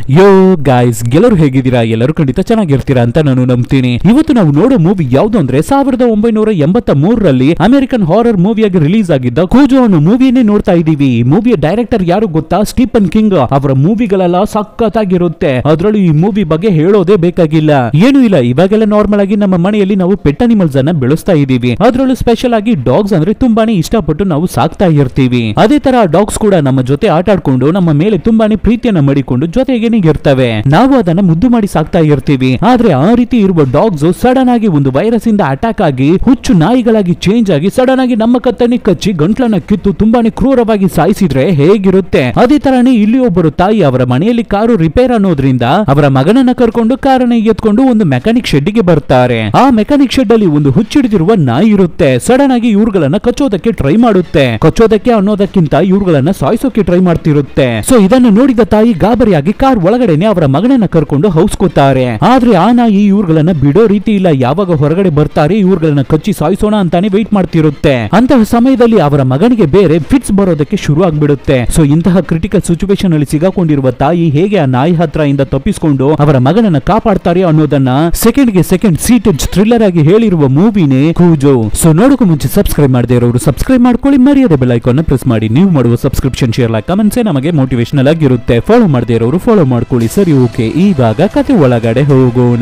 ಯೋ guys ಎಲ್ಲರೂ ಹೇಗಿದ್ದೀರಾ ಎಲ್ಲರೂ ಖಂಡಿತ ಚೆನ್ನಾಗಿರ್ತೀರಾ ಅಂತ ನಾನು ನಂಬ್ತೀನಿ ಇವತ್ತು ನಾವು ನೋಡೋ ಮೂವಿ ಯಾವ್ದು ಅಂದ್ರೆ ಸಾವಿರದ ಒಂಬೈನೂರ ಎಂಬತ್ತ ಮೂರರಲ್ಲಿ ಅಮೆರಿಕನ್ ಹಾರರ್ ಮೂವಿಯಾಗಿ ರಿಲೀಸ್ ಆಗಿದ್ದ ಕೂಜೋ ಅನ್ನೋ ಮೂವಿಯನ್ನೇ ನೋಡ್ತಾ ಇದೀವಿ ಈ ಮೂವಿಯ ಡೈರೆಕ್ಟರ್ ಯಾರು ಗೊತ್ತಾ ಸ್ಟೀಫನ್ ಕಿಂಗ್ ಅವರ ಮೂವಿಗಳೆಲ್ಲ ಸಖತ್ತಾಗಿರುತ್ತೆ ಅದರಲ್ಲೂ ಈ ಮೂವಿ ಬಗ್ಗೆ ಹೇಳೋದೇ ಬೇಕಾಗಿಲ್ಲ ಏನು ಇಲ್ಲ ಇವಾಗೆಲ್ಲ ನಾರ್ಮಲ್ ಆಗಿ ನಮ್ಮ ಮನೆಯಲ್ಲಿ ನಾವು ಪೆಟ್ ಅನಿಮಲ್ಸ್ ಅನ್ನ ಬೆಳೆಸ್ತಾ ಇದೀವಿ ಅದರಲ್ಲೂ ಸ್ಪೆಷಲ್ ಆಗಿ ಡಾಗ್ಸ್ ಅಂದ್ರೆ ತುಂಬಾನೇ ಇಷ್ಟಪಟ್ಟು ನಾವು ಸಾಕ್ತಾ ಇರ್ತೀವಿ ಅದೇ ತರ ಡಾಗ್ಸ್ ಕೂಡ ನಮ್ಮ ಜೊತೆ ಆಟ ಆಡ್ಕೊಂಡು ನಮ್ಮ ಮೇಲೆ ತುಂಬಾನೇ ಪ್ರೀತಿಯನ್ನ ಮಾಡಿಕೊಂಡು ಜೊತೆಗೇನೆ ಇರ್ತವೆ ನಾವು ಅದನ್ನ ಮುದ್ದು ಮಾಡಿ ಸಾಕ್ತಾ ಇರ್ತೀವಿ ಆದ್ರೆ ಆ ರೀತಿ ಇರುವ ಡಾಗ್ಸ್ ಸಡನ್ ಆಗಿ ಒಂದು ವೈರಸ್ ಇಂದ ಅಟ್ಯಾಕ್ ಆಗಿ ಹುಚ್ಚು ನಾಯಿಗಳಾಗಿ ಚೇಂಜ್ ಆಗಿ ಸಡನ್ ಆಗಿ ನಮ್ಮ ಕತ್ತನಿ ಕಚ್ಚಿ ಗಂಟ್ಲನ್ನ ಕಿತ್ತು ತುಂಬಾನೇ ಕ್ರೂರವಾಗಿ ಸಾಯಿಸಿದ್ರೆ ಹೇಗಿರುತ್ತೆ ಅದೇ ತರಾನೇ ಇಲ್ಲಿ ಒಬ್ಬರು ತಾಯಿ ಅವರ ಮನೆಯಲ್ಲಿ ಕಾರು ರಿಪೇರ್ ಅನ್ನೋದ್ರಿಂದ ಅವರ ಮಗನನ್ನ ಕರ್ಕೊಂಡು ಕಾರನ್ನ ಎತ್ಕೊಂಡು ಒಂದು ಮೆಕ್ಯಾನಿಕ್ ಶೆಡ್ಗೆ ಬರ್ತಾರೆ ಆ ಮೆಕ್ಯಾನಿಕ್ ಶೆಡ್ ಅಲ್ಲಿ ಒಂದು ಹುಚ್ಚಿಡಿದಿರುವ ನಾಯಿ ಇರುತ್ತೆ ಸಡನ್ ಆಗಿ ಇವ್ರುಗಳನ್ನ ಕಚ್ಚೋದಕ್ಕೆ ಟ್ರೈ ಮಾಡುತ್ತೆ ಕಚ್ಚೋದಕ್ಕೆ ಅನ್ನೋದಕ್ಕಿಂತ ಇವ್ರುಗಳನ್ನ ಸಾಯಿಸೋಕೆ ಟ್ರೈ ಮಾಡ್ತಿರುತ್ತೆ ಸೊ ಇದನ್ನು ನೋಡಿದ ತಾಯಿ ಗಾಬರಿಯಾಗಿ ಕಾರ್ ಒಳಗಡೆನೆ ಅವರ ಮಗನನ್ನ ಕರ್ಕೊಂಡು ಹೌಸ್ಕೋತಾರೆ ಆದ್ರೆ ಆ ನಾಯಿ ಇವ್ರುಗಳನ್ನ ಬಿಡೋ ರೀತಿ ಇಲ್ಲ ಯಾವಾಗ ಹೊರಗಡೆ ಬರ್ತಾರೆ ಇವ್ರುಗಳನ್ನ ಕಚ್ಚಿ ಸಾಯಿಸೋಣ ಅಂತಾನೆ ವೆಯ್ಟ್ ಮಾಡ್ತಿರುತ್ತೆ ಅಂತಹ ಸಮಯದಲ್ಲಿ ಅವರ ಮಗನಿಗೆ ಬೇರೆ ಫಿಟ್ಸ್ ಬರೋದಕ್ಕೆ ಶುರು ಆಗ್ಬಿಡುತ್ತೆ ಸೊ ಇಂತಹ ಕ್ರಿಟಿಕಲ್ ಸಿಚುವೇಶನ್ ಅಲ್ಲಿ ಸಿಗಾಕೊಂಡಿರುವ ತಾಯಿ ಹೇಗೆ ಆ ನಾಯಿ ಹತ್ರ ಇಂದ ತಪ್ಪಿಸ್ಕೊಂಡು ಅವರ ಮಗನನ್ನ ಕಾಪಾಡ್ತಾರೆ ಅನ್ನೋದನ್ನ ಸೆಕೆಂಡ್ ಗೆ ಸೆಕೆಂಡ್ ಸೀಟೆಡ್ ಥ್ರಿಲ್ಲರ್ ಆಗಿ ಹೇಳಿರುವ ಮೂವಿನೇ ಕೂಜೋ ಸೊ ನೋಡೋಕೆ ಮುಂಚೆ ಸಬ್ಸ್ಕ್ರೈಬ್ ಮಾಡದೇ ಇರೋರು ಸಬ್ಸ್ಕ್ರೈಬ್ ಮಾಡ್ಕೊಳ್ಳಿ ಮರ್ಯಾದೆ ಬೆಲ್ ಐಕಾನ್ ಪ್ರೆಸ್ ಮಾಡಿ ನೀವು ಮಾಡುವ ಸಬ್ಸ್ಕ್ರಿಪ್ಷನ್ ಶೇರ್ ಲೈಕ್ ಕಮೆಂಟ್ಸೇ ನಮಗೆ ಮೋಟಿವೇಶನಲ್ ಆಗಿರುತ್ತೆ ಫಾಲೋ ಮಾಡದೇ ಇರೋರು ಫಾಲೋ ಮಾಡ್ಕೊಳ್ಳಿ ಸರಿ ಓಕೆ ಇವಾಗ ಕತೆ ಒಳಗಡೆ ಹೋಗೋಣ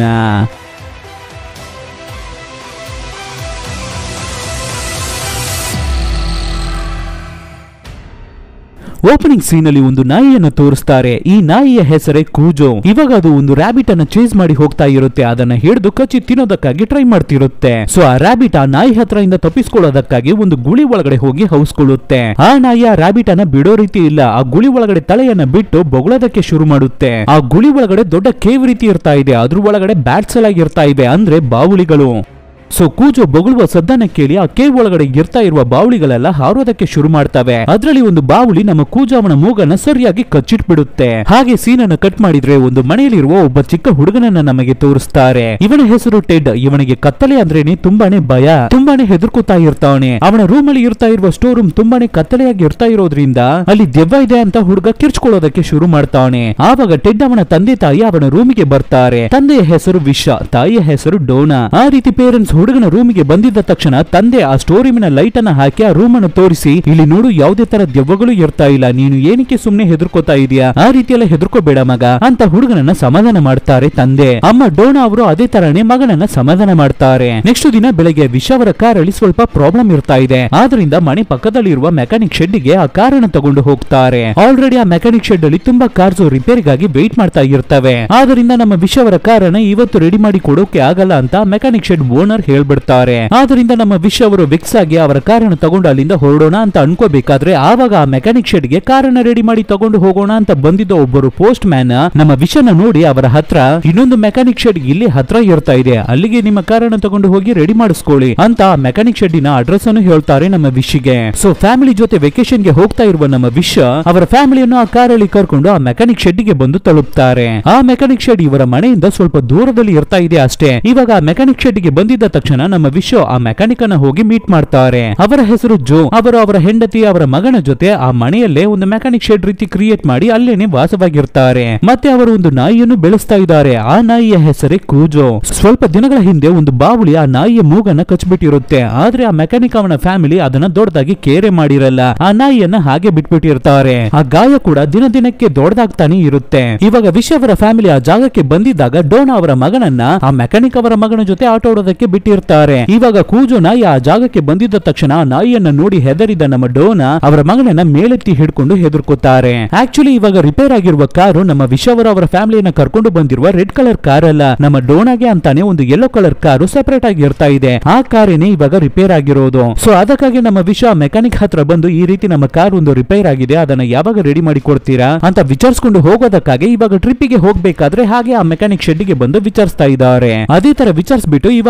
ಓಪನಿಂಗ್ ಸೀನ್ ಅಲ್ಲಿ ಒಂದು ನಾಯಿಯನ್ನ ತೋರಿಸ್ತಾರೆ ಈ ನಾಯಿಯ ಹೆಸರೇ ಕೂಜೋ ಇವಾಗ ಅದು ಒಂದು ರ್ಯಾಬಿಟ್ ಅನ್ನ ಚೇಸ್ ಮಾಡಿ ಹೋಗ್ತಾ ಇರುತ್ತೆ ಅದನ್ನ ಹಿಡಿದು ಕಚ್ಚಿ ತಿನ್ನೋದಕ್ಕಾಗಿ ಟ್ರೈ ಮಾಡ್ತಿರುತ್ತೆ ಸೊ ಆ ರ್ಯಾಬಿಟ್ ಆ ನಾಯಿ ಹತ್ರ ಇಂದ ತಪ್ಪಿಸ್ಕೊಳ್ಳೋದಕ್ಕಾಗಿ ಒಂದು ಗುಳಿ ಒಳಗಡೆ ಹೋಗಿ ಹೌಸ್ಕೊಳ್ಳುತ್ತೆ ಆ ನಾಯಿ ಆ ರ್ಯಾಬಿಟ್ ಅನ್ನ ಬಿಡೋ ರೀತಿ ಇಲ್ಲ ಆ ಗುಳಿ ಒಳಗಡೆ ತಲೆಯನ್ನ ಬಿಟ್ಟು ಬೊಗಳೋದಕ್ಕೆ ಶುರು ಮಾಡುತ್ತೆ ಆ ಗುಳಿ ಒಳಗಡೆ ದೊಡ್ಡ ಕೇವ್ ರೀತಿ ಇರ್ತಾ ಇದೆ ಅದ್ರ ಒಳಗಡೆ ಬ್ಯಾಟ್ಸ್ ಎಲ್ಲ ಇರ್ತಾ ಇವೆ ಅಂದ್ರೆ ಬಾವುಳಿಗಳು ಸೊ ಕೂಜು ಬೊಗಳುವ ಸದ್ದನ್ನ ಕೇಳಿ ಆ ಕೇವ್ ಒಳಗಡೆ ಇರ್ತಾ ಇರುವ ಬಾವುಳಿಗಳೆಲ್ಲ ಹಾರೋದಕ್ಕೆ ಶುರು ಮಾಡ್ತವೆ ಅದರಲ್ಲಿ ಒಂದು ಬಾವುಳಿ ನಮ್ಮ ಕೂಜು ಅವನ ಮೂಗನ್ನ ಸರಿಯಾಗಿ ಕಚ್ಚಿಟ್ಬಿಡುತ್ತೆ ಹಾಗೆ ಸೀನನ್ನು ಕಟ್ ಮಾಡಿದ್ರೆ ಒಂದು ಮನೆಯಲ್ಲಿರುವ ಒಬ್ಬ ಚಿಕ್ಕ ಹುಡುಗನನ್ನ ನಮಗೆ ತೋರಿಸ್ತಾರೆ ಇವನ ಹೆಸರು ಟೆಡ್ ಇವನಿಗೆ ಕತ್ತಲೆ ಅಂದ್ರೇನೆ ತುಂಬಾನೇ ಭಯ ತುಂಬಾನೇ ಹೆದರ್ಕೋತಾ ಇರ್ತಾವನೆ ಅವನ ರೂಮ್ ಅಲ್ಲಿ ಇರ್ತಾ ಇರುವ ಸ್ಟೋರ್ ರೂಮ್ ತುಂಬಾನೇ ಕತ್ತಲೆಯಾಗಿ ಇರ್ತಾ ಇರೋದ್ರಿಂದ ಅಲ್ಲಿ ದೆವ್ವ ಇದೆ ಅಂತ ಹುಡುಗ ಕಿರ್ಚ್ಕೊಳ್ಳೋದಕ್ಕೆ ಶುರು ಮಾಡ್ತಾವನೆ ಆವಾಗ ಟೆಡ್ ಅವನ ತಂದೆ ತಾಯಿ ಅವನ ರೂಮಿಗೆ ಬರ್ತಾರೆ ತಂದೆಯ ಹೆಸರು ವಿಶ ತಾಯಿಯ ಹೆಸರು ಡೋನಾ ಆ ರೀತಿ ಪೇರೆಂಟ್ಸ್ ಹುಡುಗನ ರೂಮಿಗೆ ಬಂದಿದ್ದ ತಕ್ಷಣ ತಂದೆ ಆ ಸ್ಟೋರ್ ರೂಮಿನ ಲೈಟ್ ಅನ್ನ ಹಾಕಿ ಆ ರೂಮ್ ಅನ್ನು ತೋರಿಸಿ ಇಲ್ಲಿ ನೋಡು ಯಾವುದೇ ತರ ದೆವ್ವಗಳು ಇರ್ತಾ ಇಲ್ಲ ನೀನು ಏನಕ್ಕೆ ಸುಮ್ನೆ ಹೆದರ್ಕೋತಾ ಇದೀಯಾ ಆ ರೀತಿಯೆಲ್ಲ ಹೆದರ್ಕೋಬೇಡ ಮಗ ಅಂತ ಹುಡುಗನನ್ನ ಸಮಾಧಾನ ಮಾಡ್ತಾರೆ ತಂದೆ ಅಮ್ಮ ಡೋನಾ ಅವರು ಅದೇ ತರನೇ ಮಗನನ್ನ ಸಮಾಧಾನ ಮಾಡ್ತಾರೆ ನೆಕ್ಸ್ಟ್ ದಿನ ಬೆಳಗ್ಗೆ ವಿಶ್ ಅವರ ಕಾರಲ್ಲಿ ಸ್ವಲ್ಪ ಪ್ರಾಬ್ಲಮ್ ಇರ್ತಾ ಇದೆ ಆದ್ರಿಂದ ಮನೆ ಪಕ್ಕದಲ್ಲಿರುವ ಮೆಕ್ಯಾನಿಕ್ ಶೆಡ್ ಗೆ ಆ ಕಾರನ್ನ ತಗೊಂಡು ಹೋಗ್ತಾರೆ ಆಲ್ರೆಡಿ ಆ ಮೆಕ್ಯಾನಿಕ್ ಶೆಡ್ ಅಲ್ಲಿ ತುಂಬಾ ಕಾರ್ಸ್ ರಿಪೇರಿಗಾಗಿ ವೇಟ್ ಮಾಡ್ತಾ ಇರ್ತವೆ ಆದ್ರಿಂದ ನಮ್ಮ ವಿಶ್ ಅವರ ಕಾರನ್ನ ಇವತ್ತು ರೆಡಿ ಮಾಡಿ ಕೊಡೋಕೆ ಆಗಲ್ಲ ಅಂತ ಮೆಕ್ಯಾನಿಕ್ ಶೆಡ್ ಓನರ್ ಹೇಳ್ಬಿಡ್ತಾರೆ ಆದ್ರಿಂದ ನಮ್ಮ ವಿಶ್ ಅವರು ವಿಕ್ಸ್ ಆಗಿ ಅವರ ಕಾರನ್ನು ತಗೊಂಡು ಅಲ್ಲಿಂದ ಹೊರಡೋಣ ಅಂತ ಅನ್ಕೋಬೇಕಾದ್ರೆ ಆವಾಗ ಆ ಮೆಕ್ಯಾನಿಕ್ ಶೆಡ್ ಗೆ ಕಾರನ್ನ ರೆಡಿ ಮಾಡಿ ತಗೊಂಡು ಹೋಗೋಣ ಅಂತ ಬಂದಿದ್ದ ಒಬ್ಬರು ಪೋಸ್ಟ್ ಮ್ಯಾನ್ ನಮ್ಮ ವಿಷನ ನೋಡಿ ಅವರ ಹತ್ರ ಇನ್ನೊಂದು ಮೆಕ್ಯಾನಿಕ್ ಶೆಡ್ ಇಲ್ಲಿ ಹತ್ರ ಇರ್ತಾ ಇದೆ ಅಲ್ಲಿಗೆ ನಿಮ್ಮ ಕಾರನ್ನ ತಗೊಂಡು ಹೋಗಿ ರೆಡಿ ಮಾಡಿಸ್ಕೊಳ್ಳಿ ಅಂತ ಆ ಮೆಕ್ಯಾನಿಕ್ ಶೆಡ್ಡಿನ ಅಡ್ರೆಸ್ ಅನ್ನು ಹೇಳ್ತಾರೆ ನಮ್ಮ ವಿಶ್ಗೆ ಸೊ ಫ್ಯಾಮಿಲಿ ಜೊತೆ ವೆಕೇಶನ್ ಗೆ ಹೋಗ್ತಾ ಇರುವ ನಮ್ಮ ವಿಶ್ ಅವರ ಫ್ಯಾಮಿಲಿಯನ್ನು ಆ ಕಾರಲ್ಲಿ ಕರ್ಕೊಂಡು ಆ ಮೆಕ್ಯಾನಿಕ್ ಶೆಡ್ ಗೆ ಬಂದು ತಲುಪ್ತಾರೆ ಆ ಮೆಕ್ಯಾನಿಕ್ ಶೆಡ್ ಇವರ ಮನೆಯಿಂದ ಸ್ವಲ್ಪ ದೂರದಲ್ಲಿ ಇರ್ತಾ ಇದೆ ಅಷ್ಟೇ ಇವಾಗ ಆ ಮೆಕ್ಯಾನಿಕ್ ಶೆಡ್ ಗೆ ಬಂದಿದ್ದ ತಕ್ಷಣ ನಮ್ಮ ವಿಶ್ ಆ ಮೆಕ್ಯಾನಿಕ್ ಅನ್ನ ಹೋಗಿ ಮೀಟ್ ಮಾಡ್ತಾರೆ ಅವರ ಹೆಸರು ಜೋ ಅವರು ಅವರ ಹೆಂಡತಿ ಅವರ ಮಗನ ಜೊತೆ ಆ ಮನೆಯಲ್ಲೇ ಒಂದು ಮೆಕ್ಯಾನಿಕ್ ಶೆಡ್ ರೀತಿ ಕ್ರಿಯೇಟ್ ಮಾಡಿ ಅಲ್ಲೇನೆ ವಾಸವಾಗಿರ್ತಾರೆ ಮತ್ತೆ ಅವರು ಒಂದು ನಾಯಿಯನ್ನು ಬೆಳೆಸ್ತಾ ಇದ್ದಾರೆ ಆ ನಾಯಿಯ ಹೆಸರೇ ಕೂಜೋ ಸ್ವಲ್ಪ ದಿನಗಳ ಹಿಂದೆ ಒಂದು ಬಾವುಳಿ ಆ ನಾಯಿಯ ಮೂಗನ್ನ ಕಚ್ಬಿಟ್ಟಿರುತ್ತೆ ಆದ್ರೆ ಆ ಮೆಕ್ಯಾನಿಕ್ ಅವನ ಫ್ಯಾಮಿಲಿ ಅದನ್ನ ದೊಡ್ಡದಾಗಿ ಕೇರೆ ಮಾಡಿರಲ್ಲ ಆ ನಾಯಿಯನ್ನ ಹಾಗೆ ಬಿಟ್ಬಿಟ್ಟಿರ್ತಾರೆ ಆ ಗಾಯ ಕೂಡ ದಿನ ದಿನಕ್ಕೆ ದೊಡ್ಡದಾಗ್ತಾನೆ ಇರುತ್ತೆ ಇವಾಗ ವಿಶ್ ಅವರ ಫ್ಯಾಮಿಲಿ ಆ ಜಾಗಕ್ಕೆ ಬಂದಿದ್ದಾಗ ಡೋನಾ ಅವರ ಮಗನನ್ನ ಆ ಮೆಕ್ಯಾನಿಕ್ ಅವರ ಮಗನ ಜೊತೆ ಆಟ ಆಡೋದಕ್ಕೆ ಬಿಟ್ಟಿರ್ತಾರೆ ಇವಾಗ ಕೂಜು ನಾಯಿ ಆ ಜಾಗಕ್ಕೆ ಬಂದಿದ್ದ ತಕ್ಷಣ ಆ ನಾಯಿಯನ್ನ ನೋಡಿ ಹೆದರಿದ ನಮ್ಮ ಡೋನಾ ಅವರ ಮಗನನ್ನ ಮೇಲೆತ್ತಿ ಹಿಡ್ಕೊಂಡು ಹೆದರ್ಕೋತಾರೆ ಆಕ್ಚುಲಿ ಇವಾಗ ರಿಪೇರ್ ಆಗಿರುವ ಕಾರು ನಮ್ಮ ವಿಶ್ ಅವರು ಅವರ ಫ್ಯಾಮಿಲಿಯನ್ನ ಕರ್ಕೊಂಡು ಬಂದಿರುವ ರೆಡ್ ಕಲರ್ ಕಾರ್ ಅಲ್ಲ ನಮ್ಮ ಡೋನಾಗೆ ಅಂತಾನೆ ಒಂದು ಯೆಲ್ಲೋ ಕಲರ್ ಕಾರು ಸೆಪರೇಟ್ ಆಗಿ ಇರ್ತಾ ಇದೆ ಆ ಕಾರೇನೆ ಇವಾಗ ರಿಪೇರ್ ಆಗಿರೋದು ಸೊ ಅದಕ್ಕಾಗಿ ನಮ್ಮ ವಿಷ ಮೆಕ್ಯಾನಿಕ್ ಹತ್ರ ಬಂದು ಈ ರೀತಿ ನಮ್ಮ ಕಾರ್ ಒಂದು ರಿಪೇರ್ ಆಗಿದೆ ಅದನ್ನ ಯಾವಾಗ ರೆಡಿ ಮಾಡಿ ಕೊಡ್ತೀರಾ ಅಂತ ವಿಚಾರಿಸ್ಕೊಂಡು ಹೋಗೋದಕ್ಕಾಗಿ ಇವಾಗ ಟ್ರಿಪ್ಪಿಗೆ ಹೋಗ್ಬೇಕಾದ್ರೆ ಹಾಗೆ ಆ ಮೆಕ್ಯಾನಿಕ್ ಶೆಡ್ಗೆ ಬಂದು ವಿಚಾರಿಸ್ತಾ ಇದ್ದಾರೆ ಅದೇ ತರ ವಿಚಾರಿಸ್ಬಿಟ್ಟು ಇವಾಗ ಅವರ